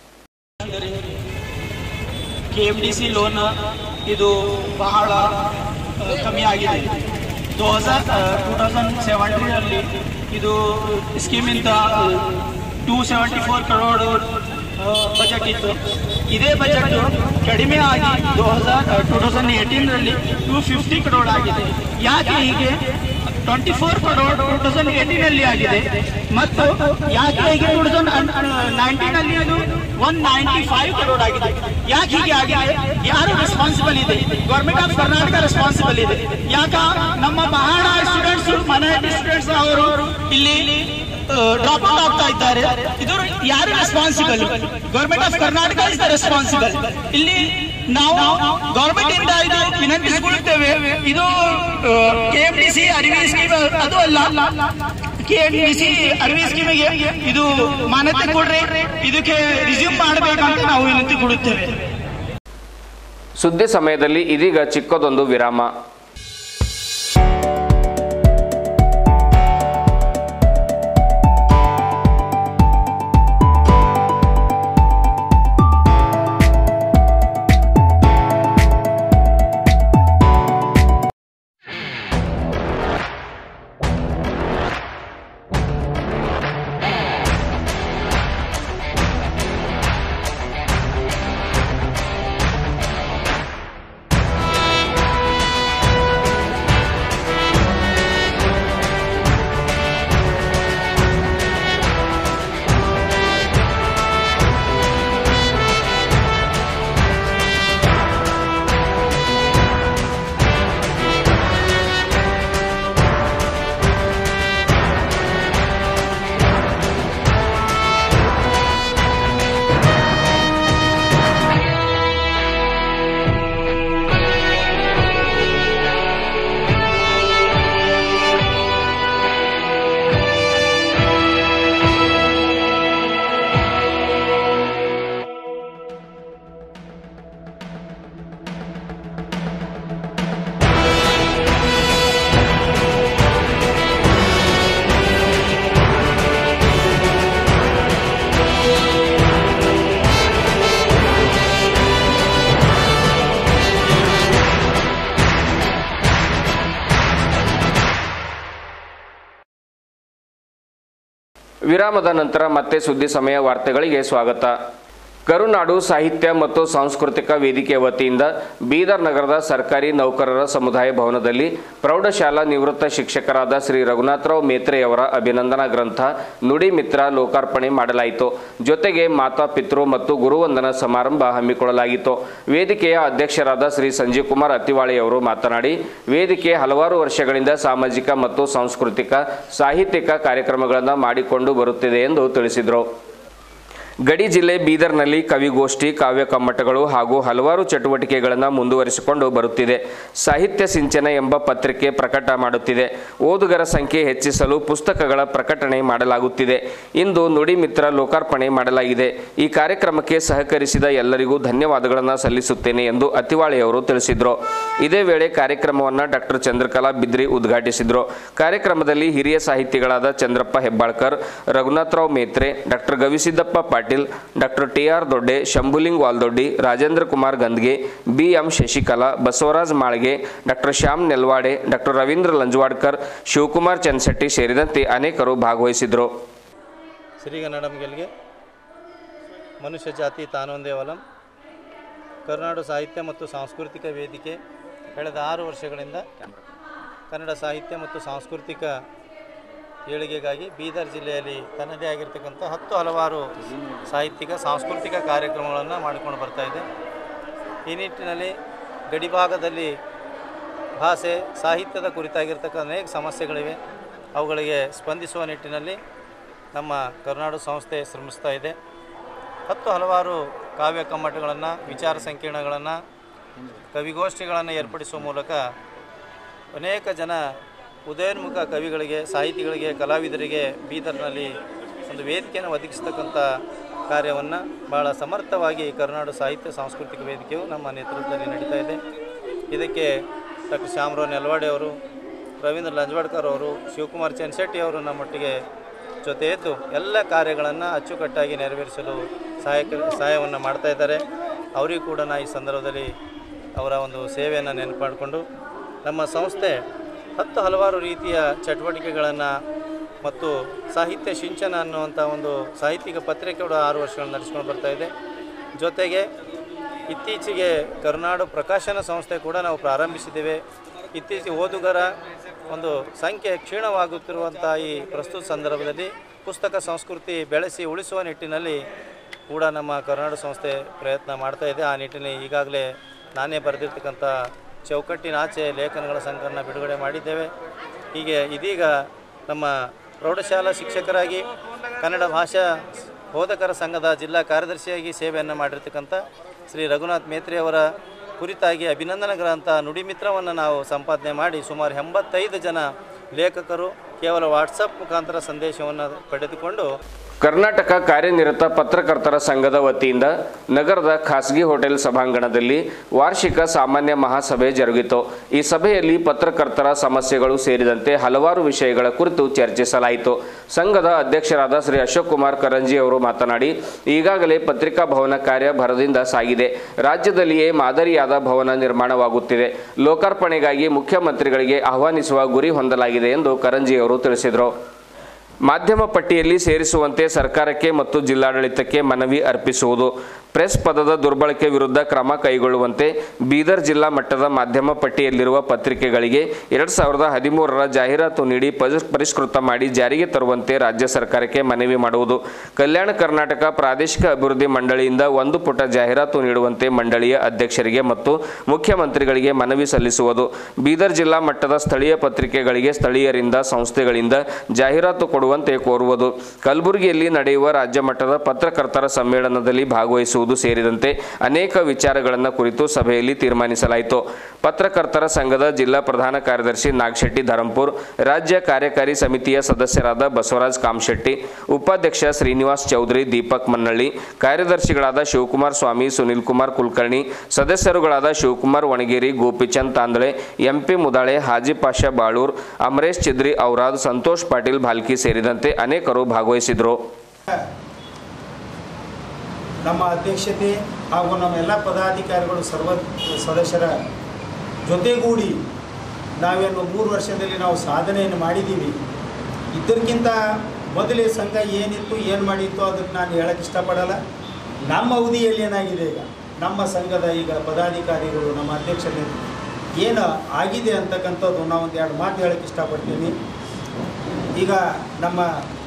K M D C loan ಇದು ಬಹಳ ಆ, ಕಮ್ಮಿ ಆಗಿದೆ ಟೂ ಹೌಸಂಡ್ ಟೂ ತೌಸಂಡ್ ಸೆವೆಂಟೀನಲ್ಲಿ ಇದು ಸ್ಕೀಮಿಂದ two seventy four crore budget ಇತ್ತು ಇದೇ ಬಜೆಟ್ ಕಡಿಮೆ ಆಗಿ ಟೂ ಹೌಸಂಡ್ ಟೂ ತೌಸಂಡ್ ಏಯ್ಟೀನ್ರಲ್ಲಿ ಟೂ ಫಿಫ್ಟಿ ಕರೋಡ್ ಆಗಿದೆ ಯಾಕೆ ಹೀಗೆ twenty four crore two thousand ಏಯ್ಟೀನಲ್ಲಿ ಆಗಿದೆ ಮತ್ತು ಯಾಕೆ ಹೀಗೆ ಟೂ ತೌಸಂಡ್ ನೈನ್ಟೀನಲ್ಲಿ ಅದು ಒನ್ ನೈಂಟಿ ಫೈವ್ ಕರೋಡ್ ಆಗಿದೆ ಯಾಕೆ ಹೀಗೆ ಆಗಿದೆ ಯಾರು ರೆಸ್ಪಾನ್ಸಿಬಲ್ ಇದೆ ಗೌರ್ಮೆಂಟ್ ಆಫ್ ಕರ್ನಾಟಕ ರೆಸ್ಪಾನ್ಸಿಬಲ್ ಇದೆ ಯಾಕ ನಮ್ಮ ಬಹಳ ಸ್ಟೂಡೆಂಟ್ಸ್ ಮೈನಾರಿಟಿ ಸ್ಟೂಡೆಂಟ್ಸ್ ಅವರು ಇಲ್ಲಿ ಡ್ರಾಪ್ ಔಟ್ ಆಗ್ತಾ ಇದ್ದಾರೆ ಇದು ಯಾರು responsible government of Karnataka is the responsible ಇಲ್ಲಿ ನಾವು ಗೌರ್ಮೆಂಟ್ ಇಂದ ಇದು ವಿನಂತಿಸಿಕೊಳ್ಳುತ್ತೇವೆ ಇದು ಕೆ ಎಂ ಡಿ ಸಿ ಅರಿವಿ ಸ್ಕೀಮ್ ಅದು ಅಲ್ಲ ಕೆ ಎಂ ಡಿ ಸಿ ಅರಿವಿ ಸ್ಕೀಮಿಗೆ ಇದು ಮಾನ್ಯತೆ ಕೊಡ್ರಿ ಇದಕ್ಕೆ ರಿಸ್ಯೂಮ್ ಮಾಡಬೇಕಂತ ನಾವು ವಿನಂತಿ ಕೊಡುತ್ತೇವೆ ಸುದ್ದಿ ಸಮಯದಲ್ಲಿ ಇದೀಗ ಚಿಕ್ಕದೊಂದು ವಿರಾಮ ವಿರಾಮದ ನಂತರ ಮತ್ತೆ ಸುದ್ದಿ ಸಮಯ ವಾರ್ತೆಗಳಿಗೆ ಸ್ವಾಗತ ಕರುನಾಡು ಸಾಹಿತ್ಯ ಮತ್ತು ಸಾಂಸ್ಕೃತಿಕ ವೇದಿಕೆ ವತಿಯಿಂದ ಬೀದರ್ ನಗರದ ಸರ್ಕಾರಿ ನೌಕರರ ಸಮುದಾಯ ಭವನದಲ್ಲಿ ಪ್ರೌಢಶಾಲಾ ನಿವೃತ್ತ ಶಿಕ್ಷಕರಾದ ಶ್ರೀ ರಘುನಾಥರಾವ್ ಮೇತ್ರೆಯವರ ಅಭಿನಂದನಾ ಗ್ರಂಥ ನುಡಿ ಮಿತ್ರ ಲೋಕಾರ್ಪಣೆ ಮಾಡಲಾಯಿತು ಜೊತೆಗೆ ಮಾತಾ ಪಿತೃ ಮತ್ತು ಗುರುವಂದನ ಸಮಾರಂಭ ಹಮ್ಮಿಕೊಳ್ಳಲಾಗಿತ್ತು ವೇದಿಕೆಯ ಅಧ್ಯಕ್ಷರಾದ ಶ್ರೀ ಸಂಜೀವ್ ಕುಮಾರ್ ಅತ್ತಿವಾಳಿಯವರು ಮಾತನಾಡಿ ವೇದಿಕೆ ಹಲವಾರು ವರ್ಷಗಳಿಂದ ಸಾಮಾಜಿಕ ಮತ್ತು ಸಾಂಸ್ಕೃತಿಕ ಸಾಹಿತ್ಯಿಕ ಕಾರ್ಯಕ್ರಮಗಳನ್ನು ಮಾಡಿಕೊಂಡು ಬರುತ್ತಿದೆ ಎಂದು ತಿಳಿಸಿದರು ಗಡಿ ಜಿಲ್ಲೆ ಬೀದರ್ನಲ್ಲಿ ಕವಿಗೋಷ್ಠಿ ಕಾವ್ಯ ಕಮ್ಮಟಗಳು ಹಾಗೂ ಹಲವಾರು ಚಟುವಟಿಕೆಗಳನ್ನು ಮುಂದುವರಿಸಿಕೊಂಡು ಬರುತ್ತಿದೆ ಸಾಹಿತ್ಯ ಸಿಂಚನ ಎಂಬ ಪತ್ರಿಕೆ ಪ್ರಕಟ ಮಾಡುತ್ತಿದೆ ಓದುಗರ ಸಂಖ್ಯೆ ಹೆಚ್ಚಿಸಲು ಪುಸ್ತಕಗಳ ಪ್ರಕಟಣೆ ಮಾಡಲಾಗುತ್ತಿದೆ ಇಂದು ನುಡಿ ಮಿತ್ರ ಲೋಕಾರ್ಪಣೆ ಮಾಡಲಾಗಿದೆ ಈ ಕಾರ್ಯಕ್ರಮಕ್ಕೆ ಸಹಕರಿಸಿದ ಎಲ್ಲರಿಗೂ ಧನ್ಯವಾದಗಳನ್ನು ಸಲ್ಲಿಸುತ್ತೇನೆ ಎಂದು ಅತಿವಾಳಿಯವರು ತಿಳಿಸಿದರು ಇದೇ ವೇಳೆ ಕಾರ್ಯಕ್ರಮವನ್ನು ಡಾಕ್ಟರ್ ಚಂದ್ರಕಲಾ ಬಿದ್ರಿ ಉದ್ಘಾಟಿಸಿದರು ಕಾರ್ಯಕ್ರಮದಲ್ಲಿ ಹಿರಿಯ ಸಾಹಿತಿಗಳಾದ Chandrappa Hebbalkar Raghunathrao Metre doctor Gavisiddappa Patil doctor T R Dodde Shambhuling Waldoddi Rajendra Kumar Gandge B M Shashikala Basavaraj Malge doctor Shyam Nelwade doctor Ravindra Lanjawadkar Shivakumar Chansetti ಸೇರಿದಂತೆ ಅನೇಕರು ಭಾಗವಹಿಸಿದರು ಸಿರಿಗನ್ನಡಂ ಗೆಲ್ಗೆ ಮನುಷ್ಯ ಜಾತಿ ತಾನೊಂದೇ ವಲಂ ಕರುನಾಡು ಸಾಹಿತ್ಯ ಮತ್ತು ಸಾಂಸ್ಕೃತಿಕ ವೇದಿಕೆ ಕಳೆದ ಆರು ವರ್ಷಗಳಿಂದ ಕನ್ನಡ ಸಾಹಿತ್ಯ ಮತ್ತು ಸಾಂಸ್ಕೃತಿಕ ಏಳಿಗೆಗಾಗಿ ಬೀದರ್ ಜಿಲ್ಲೆಯಲ್ಲಿ ತನ್ನದೇ ಆಗಿರ್ತಕ್ಕಂಥ ಹತ್ತು ಹಲವಾರು ಸಾಹಿತ್ಯಿಕ ಸಾಂಸ್ಕೃತಿಕ ಕಾರ್ಯಕ್ರಮಗಳನ್ನು ಮಾಡಿಕೊಂಡು ಬರ್ತಾ ಇದೆ ಈ ನಿಟ್ಟಿನಲ್ಲಿ ಗಡಿಭಾಗದಲ್ಲಿ ಭಾಷೆ ಸಾಹಿತ್ಯದ ಕುರಿತಾಗಿರ್ತಕ್ಕಂಥ ಅನೇಕ ಸಮಸ್ಯೆಗಳಿವೆ ಅವುಗಳಿಗೆ ಸ್ಪಂದಿಸುವ ನಿಟ್ಟಿನಲ್ಲಿ ನಮ್ಮ ಕರುನಾಡು ಸಂಸ್ಥೆ ಶ್ರಮಿಸ್ತಾ ಇದೆ ಹತ್ತು ಹಲವಾರು ಕಾವ್ಯ ಕಮ್ಮಟಗಳನ್ನು ವಿಚಾರ ಸಂಕಿರಣಗಳನ್ನು ಕವಿಗೋಷ್ಠಿಗಳನ್ನು ಏರ್ಪಡಿಸುವ ಮೂಲಕ ಅನೇಕ ಜನ ಉದಯೋನ್ಮುಖ ಕವಿಗಳಿಗೆ ಸಾಹಿತಿಗಳಿಗೆ ಕಲಾವಿದರಿಗೆ ಬೀದರ್ನಲ್ಲಿ ಒಂದು ವೇದಿಕೆಯನ್ನು ಒದಗಿಸ್ತಕ್ಕಂಥ ಕಾರ್ಯವನ್ನು ಭಾಳ ಸಮರ್ಥವಾಗಿ ಕರುನಾಡು ಸಾಹಿತ್ಯ ಸಾಂಸ್ಕೃತಿಕ ವೇದಿಕೆಯು ನಮ್ಮ ನೇತೃತ್ವದಲ್ಲಿ ನಡೀತಾ ಇದೆ ಇದಕ್ಕೆ ಡಾಕ್ಟರ್ ಶ್ಯಾಮರಾವ್ ನೆಲವಾಡೆ ಅವರು ರವೀಂದ್ರ ಲಂಜವಾಡ್ಕರ್ ಅವರು ಶಿವಕುಮಾರ್ ಚನ್ಶೆಟ್ಟಿ ಅವರು ನಮ್ಮೊಟ್ಟಿಗೆ ಜೊತೆ ಇದ್ದು ಎಲ್ಲ ಕಾರ್ಯಗಳನ್ನು ಅಚ್ಚುಕಟ್ಟಾಗಿ ನೆರವೇರಿಸಲು ಸಹಾಯಕ ಸಹಾಯವನ್ನು ಮಾಡ್ತಾ ಇದ್ದಾರೆ ಅವರಿಗೂ ಕೂಡ ನಾ ಈ ಸಂದರ್ಭದಲ್ಲಿ ಅವರ ಒಂದು ಸೇವೆಯನ್ನು ನೆನಪು ಮಾಡಿಕೊಂಡು ನಮ್ಮ ಸಂಸ್ಥೆ ಹತ್ತು ಹಲವಾರು ರೀತಿಯ ಚಟುವಟಿಕೆಗಳನ್ನು ಮತ್ತು ಸಾಹಿತ್ಯ ಸಿಂಚನ ಅನ್ನುವಂಥ ಒಂದು ಸಾಹಿತ್ಯಿಕ ಪತ್ರಿಕೆ ಕೂಡ ಆರು ವರ್ಷಗಳು ನಡೆಸ್ಕೊಂಡು ಬರ್ತಾ ಇದೆ ಜೊತೆಗೆ ಇತ್ತೀಚೆಗೆ ಕರುನಾಡು ಪ್ರಕಾಶನ ಸಂಸ್ಥೆ ಕೂಡ ನಾವು ಪ್ರಾರಂಭಿಸಿದ್ದೇವೆ ಇತ್ತೀಚೆಗೆ ಓದುಗರ ಒಂದು ಸಂಖ್ಯೆ ಕ್ಷೀಣವಾಗುತ್ತಿರುವಂಥ ಈ ಪ್ರಸ್ತುತ ಸಂದರ್ಭದಲ್ಲಿ ಪುಸ್ತಕ ಸಂಸ್ಕೃತಿ ಬೆಳೆಸಿ ಉಳಿಸುವ ನಿಟ್ಟಿನಲ್ಲಿ ಕೂಡ ನಮ್ಮ ಕರುನಾಡು ಸಂಸ್ಥೆ ಪ್ರಯತ್ನ ಮಾಡ್ತಾ ಇದೆ ಆ ನಿಟ್ಟಿನಲ್ಲಿ ಈಗಾಗಲೇ ನಾನೇ ಬರೆದಿರ್ತಕ್ಕಂಥ ಚೌಕಟ್ಟಿನಾಚೆ ಲೇಖನಗಳ ಸಂಕಲನ ಬಿಡುಗಡೆ ಮಾಡಿದ್ದೇವೆ ಹೀಗೆ ಇದೀಗ ನಮ್ಮ ಪ್ರೌಢಶಾಲಾ ಶಿಕ್ಷಕರಾಗಿ ಕನ್ನಡ ಭಾಷಾ ಬೋಧಕರ ಸಂಘದ ಜಿಲ್ಲಾ ಕಾರ್ಯದರ್ಶಿಯಾಗಿ ಸೇವೆಯನ್ನು ಮಾಡಿರ್ತಕ್ಕಂಥ ಶ್ರೀ ರಘುನಾಥ್ ಮೇತ್ರಿ ಅವರ ಕುರಿತಾಗಿ ಅಭಿನಂದನಾ ಗ್ರಂಥ ನುಡಿಮಿತ್ರವನ್ನು ನಾವು ಸಂಪಾದನೆ ಮಾಡಿ ಸುಮಾರು ಎಂಬತ್ತೈದು ಜನ ಲೇಖಕರು ಕೇವಲ ವಾಟ್ಸಪ್ ಮುಖಾಂತರ ಸಂದೇಶವನ್ನು ಪಡೆದುಕೊಂಡು ಕರ್ನಾಟಕ ಕಾರ್ಯನಿರತ ಪತ್ರಕರ್ತರ ಸಂಘದ ವತಿಯಿಂದ ನಗರದ ಖಾಸಗಿ ಹೋಟೆಲ್ ಸಭಾಂಗಣದಲ್ಲಿ ವಾರ್ಷಿಕ ಸಾಮಾನ್ಯ ಮಹಾಸಭೆ ಜರುಗಿತು ಈ ಸಭೆಯಲ್ಲಿ ಪತ್ರಕರ್ತರ ಸಮಸ್ಯೆಗಳು ಸೇರಿದಂತೆ ಹಲವಾರು ವಿಷಯಗಳ ಕುರಿತು ಚರ್ಚಿಸಲಾಯಿತು ಸಂಘದ ಅಧ್ಯಕ್ಷರಾದ ಶ್ರೀ ಅಶೋಕ್ ಕುಮಾರ್ ಕರಂಜಿ ಅವರು ಮಾತನಾಡಿ ಈಗಾಗಲೇ ಪತ್ರಿಕಾ ಭವನ ಕಾರ್ಯ ಭರದಿಂದ ಸಾಗಿದೆ ರಾಜ್ಯದಲ್ಲಿಯೇ ಮಾದರಿಯಾದ ಭವನ ನಿರ್ಮಾಣವಾಗುತ್ತಿದೆ ಲೋಕಾರ್ಪಣೆಗಾಗಿ ಮುಖ್ಯಮಂತ್ರಿಗಳಿಗೆ ಆಹ್ವಾನಿಸುವ ಗುರಿ ಹೊಂದಲಾಗಿದೆ ಎಂದು ಕರಂಜಿ ಅವರು ತಿಳಿಸಿದರು ಮಾಧ್ಯಮ ಪಟ್ಟಿಯಲ್ಲಿ ಸೇರಿಸುವಂತೆ ಸರ್ಕಾರಕ್ಕೆ ಮತ್ತು ಜಿಲ್ಲಾಡಳಿತಕ್ಕೆ ಮನವಿ ಅರ್ಪಿಸುವುದು ಪ್ರೆಸ್ ಪದದ ದುರ್ಬಳಕೆ ವಿರುದ್ಧ ಕ್ರಮ ಕೈಗೊಳ್ಳುವಂತೆ ಬೀದರ್ ಜಿಲ್ಲಾ ಮಟ್ಟದ ಮಾಧ್ಯಮ ಪಟ್ಟಿಯಲ್ಲಿರುವ ಪತ್ರಿಕೆಗಳಿಗೆ ಎರಡು ಸಾವಿರದ ಹದಿಮೂರರ ಜಾಹೀರಾತು ನೀಡಿ ಪರಿ- ಪರಿಷ್ಕೃತ ಮಾಡಿ ಜಾರಿಗೆ ತರುವಂತೆ ರಾಜ್ಯ ಸರ್ಕಾರಕ್ಕೆ ಮನವಿ ಮಾಡುವುದು ಕಲ್ಯಾಣ ಕರ್ನಾಟಕ ಪ್ರಾದೇಶಿಕ ಅಭಿವೃದ್ಧಿ ಮಂಡಳಿಯಿಂದ ಒಂದು ಪುಟ ಜಾಹೀರಾತು ನೀಡುವಂತೆ ಮಂಡಳಿಯ ಅಧ್ಯಕ್ಷರಿಗೆ ಮತ್ತು ಮುಖ್ಯಮಂತ್ರಿಗಳಿಗೆ ಮನವಿ ಸಲ್ಲಿಸುವುದು ಬೀದರ್ ಜಿಲ್ಲಾ ಮಟ್ಟದ ಸ್ಥಳೀಯ ಪತ್ರಿಕೆಗಳಿಗೆ ಸ್ಥಳೀಯರಿಂದ ಸಂಸ್ಥೆಗಳಿಂದ ಜಾಹೀರಾತು ಕೊಡುವಂತೆ ಕೋರುವುದು ಕಲಬುರಗಿಯಲ್ಲಿ ನಡೆಯುವ ರಾಜ್ಯ ಮಟ್ಟದ ಪತ್ರಕರ್ತರ ಸಮ್ಮೇಳನದಲ್ಲಿ ಭಾಗವಹಿಸುವುದು ಸೇರಿದಂತೆ ಅನೇಕ ವಿಚಾರಗಳನ್ನು ಕುರಿತು ಸಭೆಯಲ್ಲಿ ತೀರ್ಮಾನಿಸಲಾಯಿತು ಪತ್ರಕರ್ತರ ಸಂಘದ ಜಿಲ್ಲಾ ಪ್ರಧಾನ ಕಾರ್ಯದರ್ಶಿ ನಾಗಶೆಟ್ಟಿ ಧರಂಪುರ್ ರಾಜ್ಯ ಕಾರ್ಯಕಾರಿ ಸಮಿತಿಯ ಸದಸ್ಯರಾದ ಬಸವರಾಜ್ ಕಾಮಶೆಟ್ಟಿ ಉಪಾಧ್ಯಕ್ಷ ಶ್ರೀನಿವಾಸ್ ಚೌಧರಿ ದೀಪಕ್ ಮನ್ನಳ್ಳಿ ಕಾರ್ಯದರ್ಶಿಗಳಾದ ಶಿವಕುಮಾರ್ ಸ್ವಾಮಿ ಸುನಿಲ್ ಕುಮಾರ್ ಕುಲಕರ್ಣಿ ಸದಸ್ಯರುಗಳಾದ ಶಿವಕುಮಾರ್ ವಣಗೇರಿ ಗೋಪಿಚಂದ್ ತಾಂದಳೆ ಎಂಪಿ ಮುದಾಳೆ ಹಾಜಿ ಪಾಷಾ ಬಾಳೂರ್ ಅಮರೇಶ್ ಚಿದ್ರಿ ಔರಾದ್ ಸಂತೋಷ್ ಪಾಟೀಲ್ ಭಾಲ್ಕಿ ಸೇರಿದಂತೆ ಅನೇಕರು ಭಾಗವಹಿಸಿದರು ನಮ್ಮ ಅಧ್ಯಕ್ಷತೆ ಹಾಗೂ ನಮ್ಮೆಲ್ಲ ಪದಾಧಿಕಾರಿಗಳು ಸರ್ವ ಸದಸ್ಯರ ಜೊತೆಗೂಡಿ ನಾವೇನು ಮೂರು ವರ್ಷದಲ್ಲಿ ನಾವು ಸಾಧನೆಯನ್ನು ಮಾಡಿದ್ದೀವಿ ಇದಕ್ಕಿಂತ ಮೊದಲೇ ಸಂಘ ಏನಿತ್ತು ಏನು ಮಾಡಿತ್ತು ಅದಕ್ಕೆ ನಾನು ಹೇಳಕ್ಕೆ ಇಷ್ಟಪಡಲ್ಲ ನಮ್ಮ ಅವಧಿಯಲ್ಲಿ ಏನಾಗಿದೆ ಈಗ ನಮ್ಮ ಸಂಘದ ಈಗ ಪದಾಧಿಕಾರಿಗಳು ನಮ್ಮ ಅಧ್ಯಕ್ಷರು ಏನು ಆಗಿದೆ ಅಂತಕ್ಕಂಥದ್ದು ನಾವು ಒಂದು ಎರಡು ಮಾತು ಹೇಳಕ್ಕೆ ಇಷ್ಟಪಡ್ತೀನಿ ಈಗ ನಮ್ಮ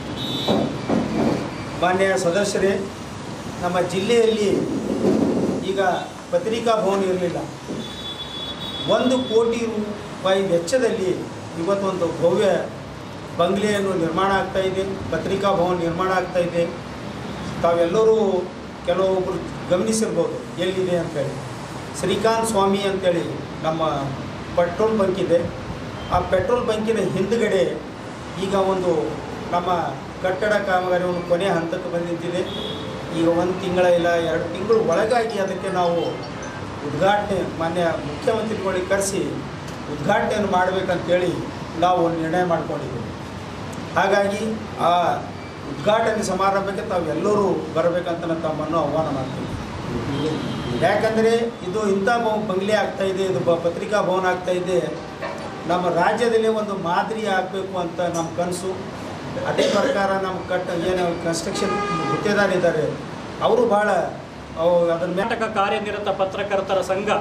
ಮಾನ್ಯ ಸದಸ್ಯರೇ ನಮ್ಮ ಜಿಲ್ಲೆಯಲ್ಲಿ ಈಗ ಪತ್ರಿಕಾ ಭವನ ಇರಲಿಲ್ಲ ಒಂದು ಕೋಟಿ ರೂಪಾಯಿ ವೆಚ್ಚದಲ್ಲಿ ಇವತ್ತೊಂದು ಭವ್ಯ ಬಂಗ್ಲೆಯನ್ನು ನಿರ್ಮಾಣ ಆಗ್ತಾ ಇದೆ ಪತ್ರಿಕಾ ಭವನ ನಿರ್ಮಾಣ ಆಗ್ತಾ ಇದೆ ತಾವೆಲ್ಲರೂ ಕೆಲವೊಬ್ಬರು ಗಮನಿಸಿರ್ಬೋದು ಎಲ್ಲಿದೆ ಅಂತೇಳಿ ಶ್ರೀಕಾಂತ್ ಸ್ವಾಮಿ ಅಂತೇಳಿ ನಮ್ಮ ಪೆಟ್ರೋಲ್ ಬಂಕ್ ಇದೆ ಆ ಪೆಟ್ರೋಲ್ ಬಂಕಿನ ಹಿಂದುಗಡೆ ಈಗ ಒಂದು ನಮ್ಮ ಕಟ್ಟಡ ಕಾಮಗಾರಿ ಒಂದು ಕೊನೆ ಹಂತಕ್ಕೆ ಬಂದಿದ್ದಿದೆ ಈಗ ಒಂದು ತಿಂಗಳ ಇಲ್ಲ ಎರಡು ತಿಂಗಳು ಒಳಗಾಗಿ ಅದಕ್ಕೆ ನಾವು ಉದ್ಘಾಟನೆ ಮಾನ್ಯ ಮುಖ್ಯಮಂತ್ರಿಗಳಿಗೆ ಕರೆಸಿ ಉದ್ಘಾಟನೆಯನ್ನು ಮಾಡಬೇಕಂತೇಳಿ ನಾವು ಒಂದು ನಿರ್ಣಯ ಮಾಡ್ಕೊಂಡಿದ್ದೀವಿ ಹಾಗಾಗಿ ಆ ಉದ್ಘಾಟನೆ ಸಮಾರಂಭಕ್ಕೆ ತಾವೆಲ್ಲರೂ ಬರಬೇಕಂತ ನಾನು ತಮ್ಮನ್ನು ಆಹ್ವಾನ ಮಾಡ್ತೀನಿ ಯಾಕಂದರೆ ಇದು ಇಂಥ ಬ- ಬಂಗ್ಲೆ ಆಗ್ತಾ ಇದೆ ಇದು ಬ ಪತ್ರಿಕಾ ಭವನ ಆಗ್ತಾ ಇದೆ ನಮ್ಮ ರಾಜ್ಯದಲ್ಲಿ ಒಂದು ಮಾದರಿ ಆಗಬೇಕು ಅಂತ ನಮ್ಮ ಕನಸು ಅದೇ ಪ್ರಕಾರ ನಮ್ಮ ಕಟ್ಟ ಏನು ಕನ್ಸ್ಟ್ರಕ್ಷನ್ ಗುತ್ತೇದಾರಿದ್ದಾರೆ ಅವರು ಭಾಳ ಅವು ಅದನ್ನ ಮೇಲೆ ಕರ್ನಾಟಕ ಕಾರ್ಯನಿರತ ಪತ್ರಕರ್ತರ ಸಂಘ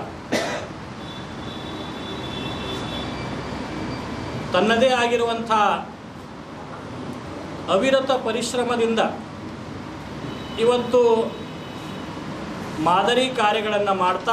ತನ್ನದೇ ಆಗಿರುವಂಥ ಅವಿರತ ಪರಿಶ್ರಮದಿಂದ ಇವತ್ತು ಮಾದರಿ ಕಾರ್ಯಗಳನ್ನು ಮಾಡ್ತಾ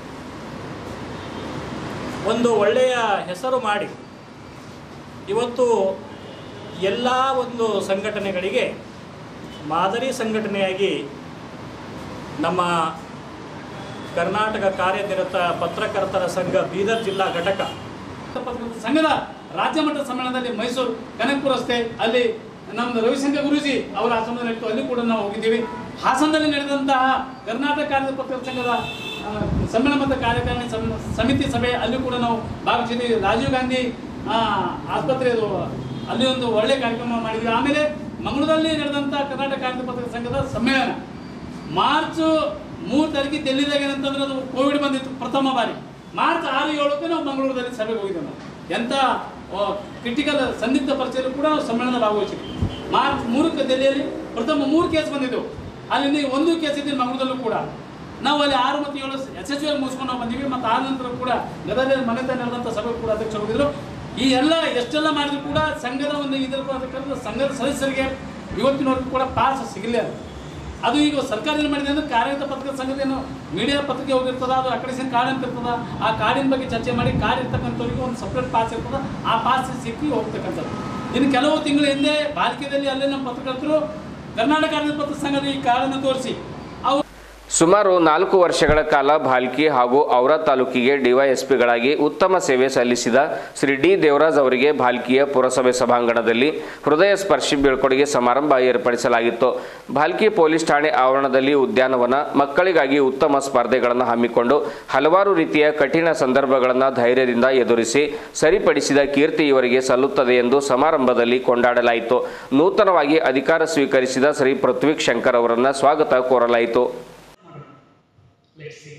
ಒಂದು ಒಳ್ಳೆಯ ಹೆಸರು ಮಾಡಿ ಇವತ್ತು ಎಲ್ಲ ಒಂದು ಸಂಘಟನೆಗಳಿಗೆ ಮಾದರಿ ಸಂಘಟನೆಯಾಗಿ ನಮ್ಮ ಕರ್ನಾಟಕ ಕಾರ್ಯನಿರತ ಪತ್ರಕರ್ತರ ಸಂಘ ಬೀದರ್ ಜಿಲ್ಲಾ ಘಟಕ ಸಂಘದ ರಾಜ್ಯ ಮಟ್ಟದ ಸಮ್ಮೇಳನದಲ್ಲಿ ಮೈಸೂರು ಕನಕಪುರ ರಸ್ತೆ ಅಲ್ಲಿ ನಮ್ದು ರವಿಶಂಕರ್ ಗುರೂಜಿ ಅವರ ಆಶ್ರಮ ನಡೆಯಿತು ಅಲ್ಲಿ ಕೂಡ ನಾವು ಹೋಗಿದ್ದೀವಿ ಹಾಸನದಲ್ಲಿ ನಡೆದಂತಹ ಕರ್ನಾಟಕ ಕಾರ್ಯ ಪತ್ರಕರ್ತರ ಸಂಘದ ಆ, ಸಮ್ಮೇಳನ ಮತ್ತು ಕಾರ್ಯಕಾರಿಣಿ ಸಮ್- ಸಮಿತಿ ಸಭೆ ಅಲ್ಲಿ ಕೂಡ ನಾವು ಭಾಗವಹಿಸಿದ್ದೀವಿ ರಾಜೀವ್ ಗಾಂಧಿ ಆ, ಆಸ್ಪತ್ರೆ ಅದು ಅಲ್ಲಿ ಒಂದು ಒಳ್ಳೆ ಕಾರ್ಯಕ್ರಮ ಮಾಡಿದ್ವಿ ಆಮೇಲೆ ಮಂಗಳೂರಲ್ಲಿ ನಡೆದಂಥ ಕರ್ನಾಟಕ ಕಾರ್ಯ ಪತ್ರಕರ್ತರ ಸಂಘದ ಸಮ್ಮೇಳನ ಮಾರ್ಚ್ ಮೂರು ತಾರೀಕಿಗೆ ಡೆಲ್ಲಿದಾಗ ಏನಂತಂದ್ರೆ ಅದು ಕೋವಿಡ್ ಬಂದಿತ್ತು ಪ್ರಥಮ ಬಾರಿ ಮಾರ್ಚ್ ಆರು ಏಳಕ್ಕೆ ನಾವು ಮಂಗಳೂರಲ್ಲಿ ಸಭೆಗೆ ಹೋಗಿದ್ದೇವೆ ನಾವು ಎಂಥ ಕ್ರಿಟಿಕಲ್ ಸಂದಿಗ್ಧ ಪರಿಚಯರು ಕೂಡ ನಾವು ಸಮ್ಮೇಳನ ಭಾಗವಹಿಸಿದ್ವಿ ಮಾರ್ಚ್ ಮೂರಕ್ಕೆ ಡೆಲ್ಲಿಯಲ್ಲಿ ಪ್ರಥಮ ಮೂರು ಕೇಸ್ ಬಂದಿದ್ದೆವು ಅಲ್ಲಿ ಒಂದು ಕೇಸ್ ಇದ್ದು ಮಂಗಳೂರಲ್ಲೂ ಕೂಡ ನಾವು ಅಲ್ಲಿ ಆರು ಮತ್ತು ಏಳು ಯಶಸ್ವಿಯಾಗಿ ಮುಗಿಸ್ಕೊಂಡು ನಾವು ಬಂದಿವಿ ಮತ್ತು ಆ ನಂತರ ಕೂಡ ಗದಗದಲ್ಲಿ ಮನೆ ತಂದೆ ನಡೆದಂಥ ಸಭೆ ಕೂಡ ಅಧ್ಯಕ್ಷರು ಹೋಗಿದ್ರು ಈ ಎಲ್ಲ ಎಷ್ಟೆಲ್ಲ ಮಾಡಿದ್ರು ಕೂಡ ಸಂಘದ ಒಂದು ಇದರ ಪ್ರಕಾರ ಸಂಘದ ಸದಸ್ಯರಿಗೆ ಇವತ್ತಿನವರೆಗೂ ಕೂಡ ಪಾಸ್ ಸಿಗಲಿಲ್ಲ ಅದು ಈಗ ಸರ್ಕಾರದಲ್ಲಿ ಮಾಡಿದೆ ಅಂದ್ರೆ ಕಾರ್ಯರತ ಪತ್ರಿಕೆ ಸಂಘದೇನು ಮೀಡಿಯಾ ಪತ್ರಿಕೆ ಹೋಗಿರ್ತದ ಅದು ಅಕ್ರೆಡಿಷನ್ ಕಾರ್ಡ್ ಅಂತ ಇರ್ತದ ಆ ಕಾರ್ಡಿನ ಬಗ್ಗೆ ಚರ್ಚೆ ಮಾಡಿ ಕಾರ್ಡ್ ಇರ್ತಕ್ಕಂಥವ್ರಿಗೆ ಒಂದು ಸಪ್ರೇಟ್ ಪಾಸ್ ಇರ್ತದ ಆ ಪಾಸ್ ಸಿಕ್ಕಿ ಹೋಗ್ತಕ್ಕಂಥದ್ದು ಇನ್ನು ಕೆಲವು ತಿಂಗಳ ಹಿಂದೆ ಬಾಲ್ಕಿಯಲ್ಲಿ ಅಲ್ಲೇ ನಮ್ಮ ಪತ್ರಕರ್ತರು ಕರ್ನಾಟಕ ಕಾರ್ಯದ ಪತ್ರ ಸಂಘದ ಈ ಕಾರ್ಡನ್ನು ತೋರಿಸಿ ಅವರು ಸುಮಾರು ನಾಲ್ಕು ವರ್ಷಗಳ ಕಾಲ ಭಾಲ್ಕಿ ಹಾಗೂ ಔರಾ ತಾಲೂಕಿಗೆ ಡಿವೈಎಸ್ಪಿಗಳಾಗಿ ಉತ್ತಮ ಸೇವೆ ಸಲ್ಲಿಸಿದ ಶ್ರೀ ಡಿ ದೇವರಾಜ್ ಅವರಿಗೆ ಭಾಲ್ಕಿಯ ಪುರಸಭೆ ಸಭಾಂಗಣದಲ್ಲಿ ಹೃದಯ ಸ್ಪರ್ಶಿ ಬೀಳ್ಕೊಡುಗೆ ಸಮಾರಂಭ ಏರ್ಪಡಿಸಲಾಗಿತ್ತು ಭಾಲ್ಕಿ ಪೊಲೀಸ್ ಠಾಣೆ ಆವರಣದಲ್ಲಿ ಉದ್ಯಾನವನ ಮಕ್ಕಳಿಗಾಗಿ ಉತ್ತಮ ಸ್ಪರ್ಧೆಗಳನ್ನು ಹಮ್ಮಿಕೊಂಡು ಹಲವಾರು ರೀತಿಯ ಕಠಿಣ ಸಂದರ್ಭಗಳನ್ನು ಧೈರ್ಯದಿಂದ ಎದುರಿಸಿ ಸರಿಪಡಿಸಿದ ಕೀರ್ತಿ ಇವರಿಗೆ ಸಲ್ಲುತ್ತದೆ ಎಂದು ಸಮಾರಂಭದಲ್ಲಿ ಕೊಂಡಾಡಲಾಯಿತು ನೂತನವಾಗಿ ಅಧಿಕಾರ ಸ್ವೀಕರಿಸಿದ ಶ್ರೀ ಪೃಥ್ವಿ ಶಂಕರ್ ಅವರನ್ನು ಸ್ವಾಗತ ಕೋರಲಾಯಿತು ಲೆಟ್ಸ್ ಸಿ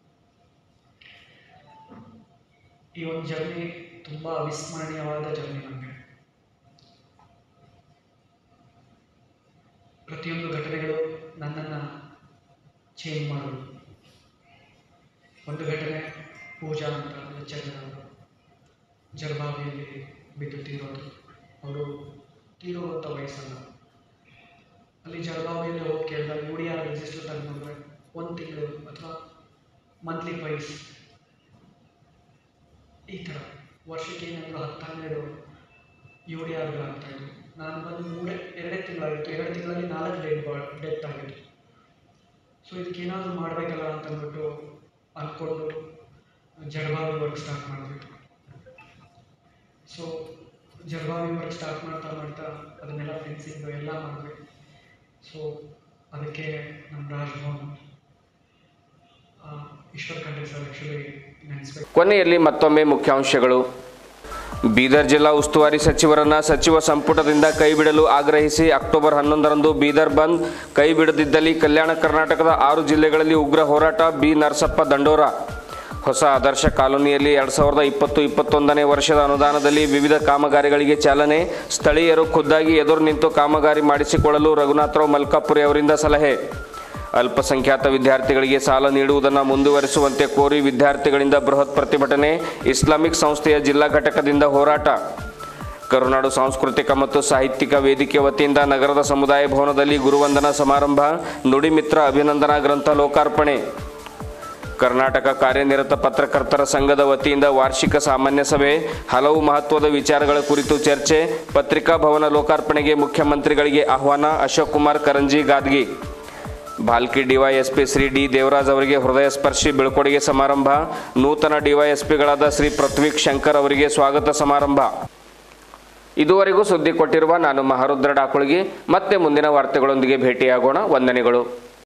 ಈ ಒಂದು ಜರ್ನಿ ತುಂಬ ಅವಿಸ್ಮರಣೀಯವಾದ ಜರ್ನಿ ನನಗೆ ಪ್ರತಿಯೊಂದು ಘಟನೆಗಳು ನನ್ನನ್ನು ಚೇಂಜ್ ಮಾಡೋದು ಒಂದು ಘಟನೆ ಪೂಜಾ ಅಂತ ಲೆಕ್ಚರರ್ ಜರ್ಬಾವಿಯಲ್ಲಿ ಬಿದ್ದು ತೀರೋದು ಅವರು ತೀರುವಂಥ ವಯಸ್ಸಲ್ಲ ಅಲ್ಲಿ ಜಳಗಾವಿಯಲ್ಲಿ ಹೋಗಿ ಕೇಳಿದಾಗ ಯು ಡಿ ಆರ್ ರಿಜಿಸ್ಟರ್ ತಂದು ನೋಡಿದ್ರೆ ಒಂದು ತಿಂಗಳು ಅಥವಾ ಮಂತ್ಲಿ ವೈಸ್ ಈ ಥರ ವರ್ಷಕ್ಕೆ ಏನಾದರೂ ಹತ್ತು ಹನ್ನೆರಡು ಯು ಡಿ ಆರ್ಗಳಾಗ್ತಾಯಿದ್ವು ನಾನು ಬಂದು ಮೂರೇ ಎರಡೇ ತಿಂಗಳಾಗಿತ್ತು ಎರಡು ತಿಂಗಳಲ್ಲಿ ನಾಲ್ಕು ಡೆಡ್ ಬಾ ಡೆತ್ ಆಗಿತ್ತು ಸೊ ಇದಕ್ಕೇನಾದರೂ ಮಾಡಬೇಕಲ್ಲ ಅಂತಂದ್ಬಿಟ್ಟು ಅಂದ್ಕೊಂಡು ಜಳಗಾವಿ ವರ್ಕ್ ಸ್ಟಾರ್ಟ್ ಮಾಡಿಬಿಟ್ಟು ಸೊ ಜಳಗಾವಿ ವರ್ಕ್ ಸ್ಟಾರ್ಟ್ ಮಾಡ್ತಾ ಮಾಡ್ತಾ ಅದನ್ನೆಲ್ಲ ಫೆನ್ಸಿಂಗ್ ಎಲ್ಲ ಮಾಡಿದ್ವಿ ಸೊ ಅದಕ್ಕೆ ನಮ್ಮ ರಾಜ್ಭವನ್ ಆ, ಈಶ್ವರ್ ಖಂಡ್ರೆ ಸರ್ ಆ್ಯಕ್ಚುಲಿ ನೆನೆಸ್ಬೇಕು ಕೊನೆಯಲ್ಲಿ ಮತ್ತೊಮ್ಮೆ ಮುಖ್ಯಾಂಶಗಳು ಬೀದರ್ ಜಿಲ್ಲಾ ಉಸ್ತುವಾರಿ ಸಚಿವರನ್ನ ಸಚಿವ ಸಂಪುಟದಿಂದ ಕೈಬಿಡಲು ಆಗ್ರಹಿಸಿ ಅಕ್ಟೋಬರ್ ಹನ್ನೊಂದರಂದು ಬೀದರ್ ಬಂದ್ ಕೈ ಬಿಡದಿದ್ದಲ್ಲಿ ಕಲ್ಯಾಣ ಕರ್ನಾಟಕದ ಆರು ಜಿಲ್ಲೆಗಳಲ್ಲಿ ಉಗ್ರ ಹೋರಾಟ ಬಿ ನರಸಪ್ಪ ದಂಡೋರ ಹೊಸ ಆದರ್ಶ ಕಾಲೋನಿಯಲ್ಲಿ ಎರಡು ಸಾವಿರದ ಇಪ್ಪತ್ತು ಇಪ್ಪತ್ತೊಂದನೇ ವರ್ಷದ ಅನುದಾನದಲ್ಲಿ ವಿವಿಧ ಕಾಮಗಾರಿಗಳಿಗೆ ಚಾಲನೆ ಸ್ಥಳೀಯರು ಖುದ್ದಾಗಿ ಎದುರು ನಿಂತು ಕಾಮಗಾರಿ ಮಾಡಿಸಿಕೊಳ್ಳಲು ರಘುನಾಥರಾವ್ ಮಲ್ಕಾಪುರಿ ಅವರಿಂದ ಸಲಹೆ ಅಲ್ಪಸಂಖ್ಯಾತ ವಿದ್ಯಾರ್ಥಿಗಳಿಗೆ ಸಾಲ ನೀಡುವುದನ್ನು ಮುಂದುವರಿಸುವಂತೆ ಕೋರಿ ವಿದ್ಯಾರ್ಥಿಗಳಿಂದ ಬೃಹತ್ ಪ್ರತಿಭಟನೆ ಇಸ್ಲಾಮಿಕ್ ಸಂಸ್ಥೆಯ ಜಿಲ್ಲಾ ಘಟಕದಿಂದ ಹೋರಾಟ ಕರುನಾಡು ಸಾಂಸ್ಕೃತಿಕ ಮತ್ತು ಸಾಹಿತ್ಯಿಕ ವೇದಿಕೆ ವತಿಯಿಂದ ನಗರದ ಸಮುದಾಯ ಭವನದಲ್ಲಿ ಗುರುವಂದನಾ ಸಮಾರಂಭ ನುಡಿಮಿತ್ರ ಅಭಿನಂದನಾ ಗ್ರಂಥ ಲೋಕಾರ್ಪಣೆ ಕರ್ನಾಟಕ ಕಾರ್ಯನಿರತ ಪತ್ರಕರ್ತರ ಸಂಘದ ವತಿಯಿಂದ ವಾರ್ಷಿಕ ಸಾಮಾನ್ಯ ಸಭೆ ಹಲವು ಮಹತ್ವದ ವಿಚಾರಗಳ ಕುರಿತು ಚರ್ಚೆ ಪತ್ರಿಕಾ ಭವನ ಲೋಕಾರ್ಪಣೆಗೆ ಮುಖ್ಯಮಂತ್ರಿಗಳಿಗೆ ಆಹ್ವಾನ ಅಶೋಕ್ ಕುಮಾರ್ ಕರಂಜಿ ಗಾದ್ಗಿ ಭಾಲ್ಕಿ ಡಿವೈಎಸ್ಪಿ ಶ್ರೀ ಡಿ ದೇವರಾಜ್ ಅವರಿಗೆ ಹೃದಯ ಸ್ಪರ್ಶಿ ಬೀಳ್ಕೊಡುಗೆ ಸಮಾರಂಭ ನೂತನ ಡಿವೈಎಸ್ಪಿಗಳಾದ ಶ್ರೀ ಪೃಥ್ವಿಕ್ ಶಂಕರ್ ಅವರಿಗೆ ಸ್ವಾಗತ ಸಮಾರಂಭ ಇದುವರೆಗೂ ಸುದ್ದಿ ಕೊಟ್ಟಿರುವ ನಾನು ಮಹಾರುದ್ರ ಡಾಕುಳ್ಗಿ ಮತ್ತೆ ಮುಂದಿನ ವಾರ್ತೆಗಳೊಂದಿಗೆ ಭೇಟಿಯಾಗೋಣ ವಂದನೆಗಳು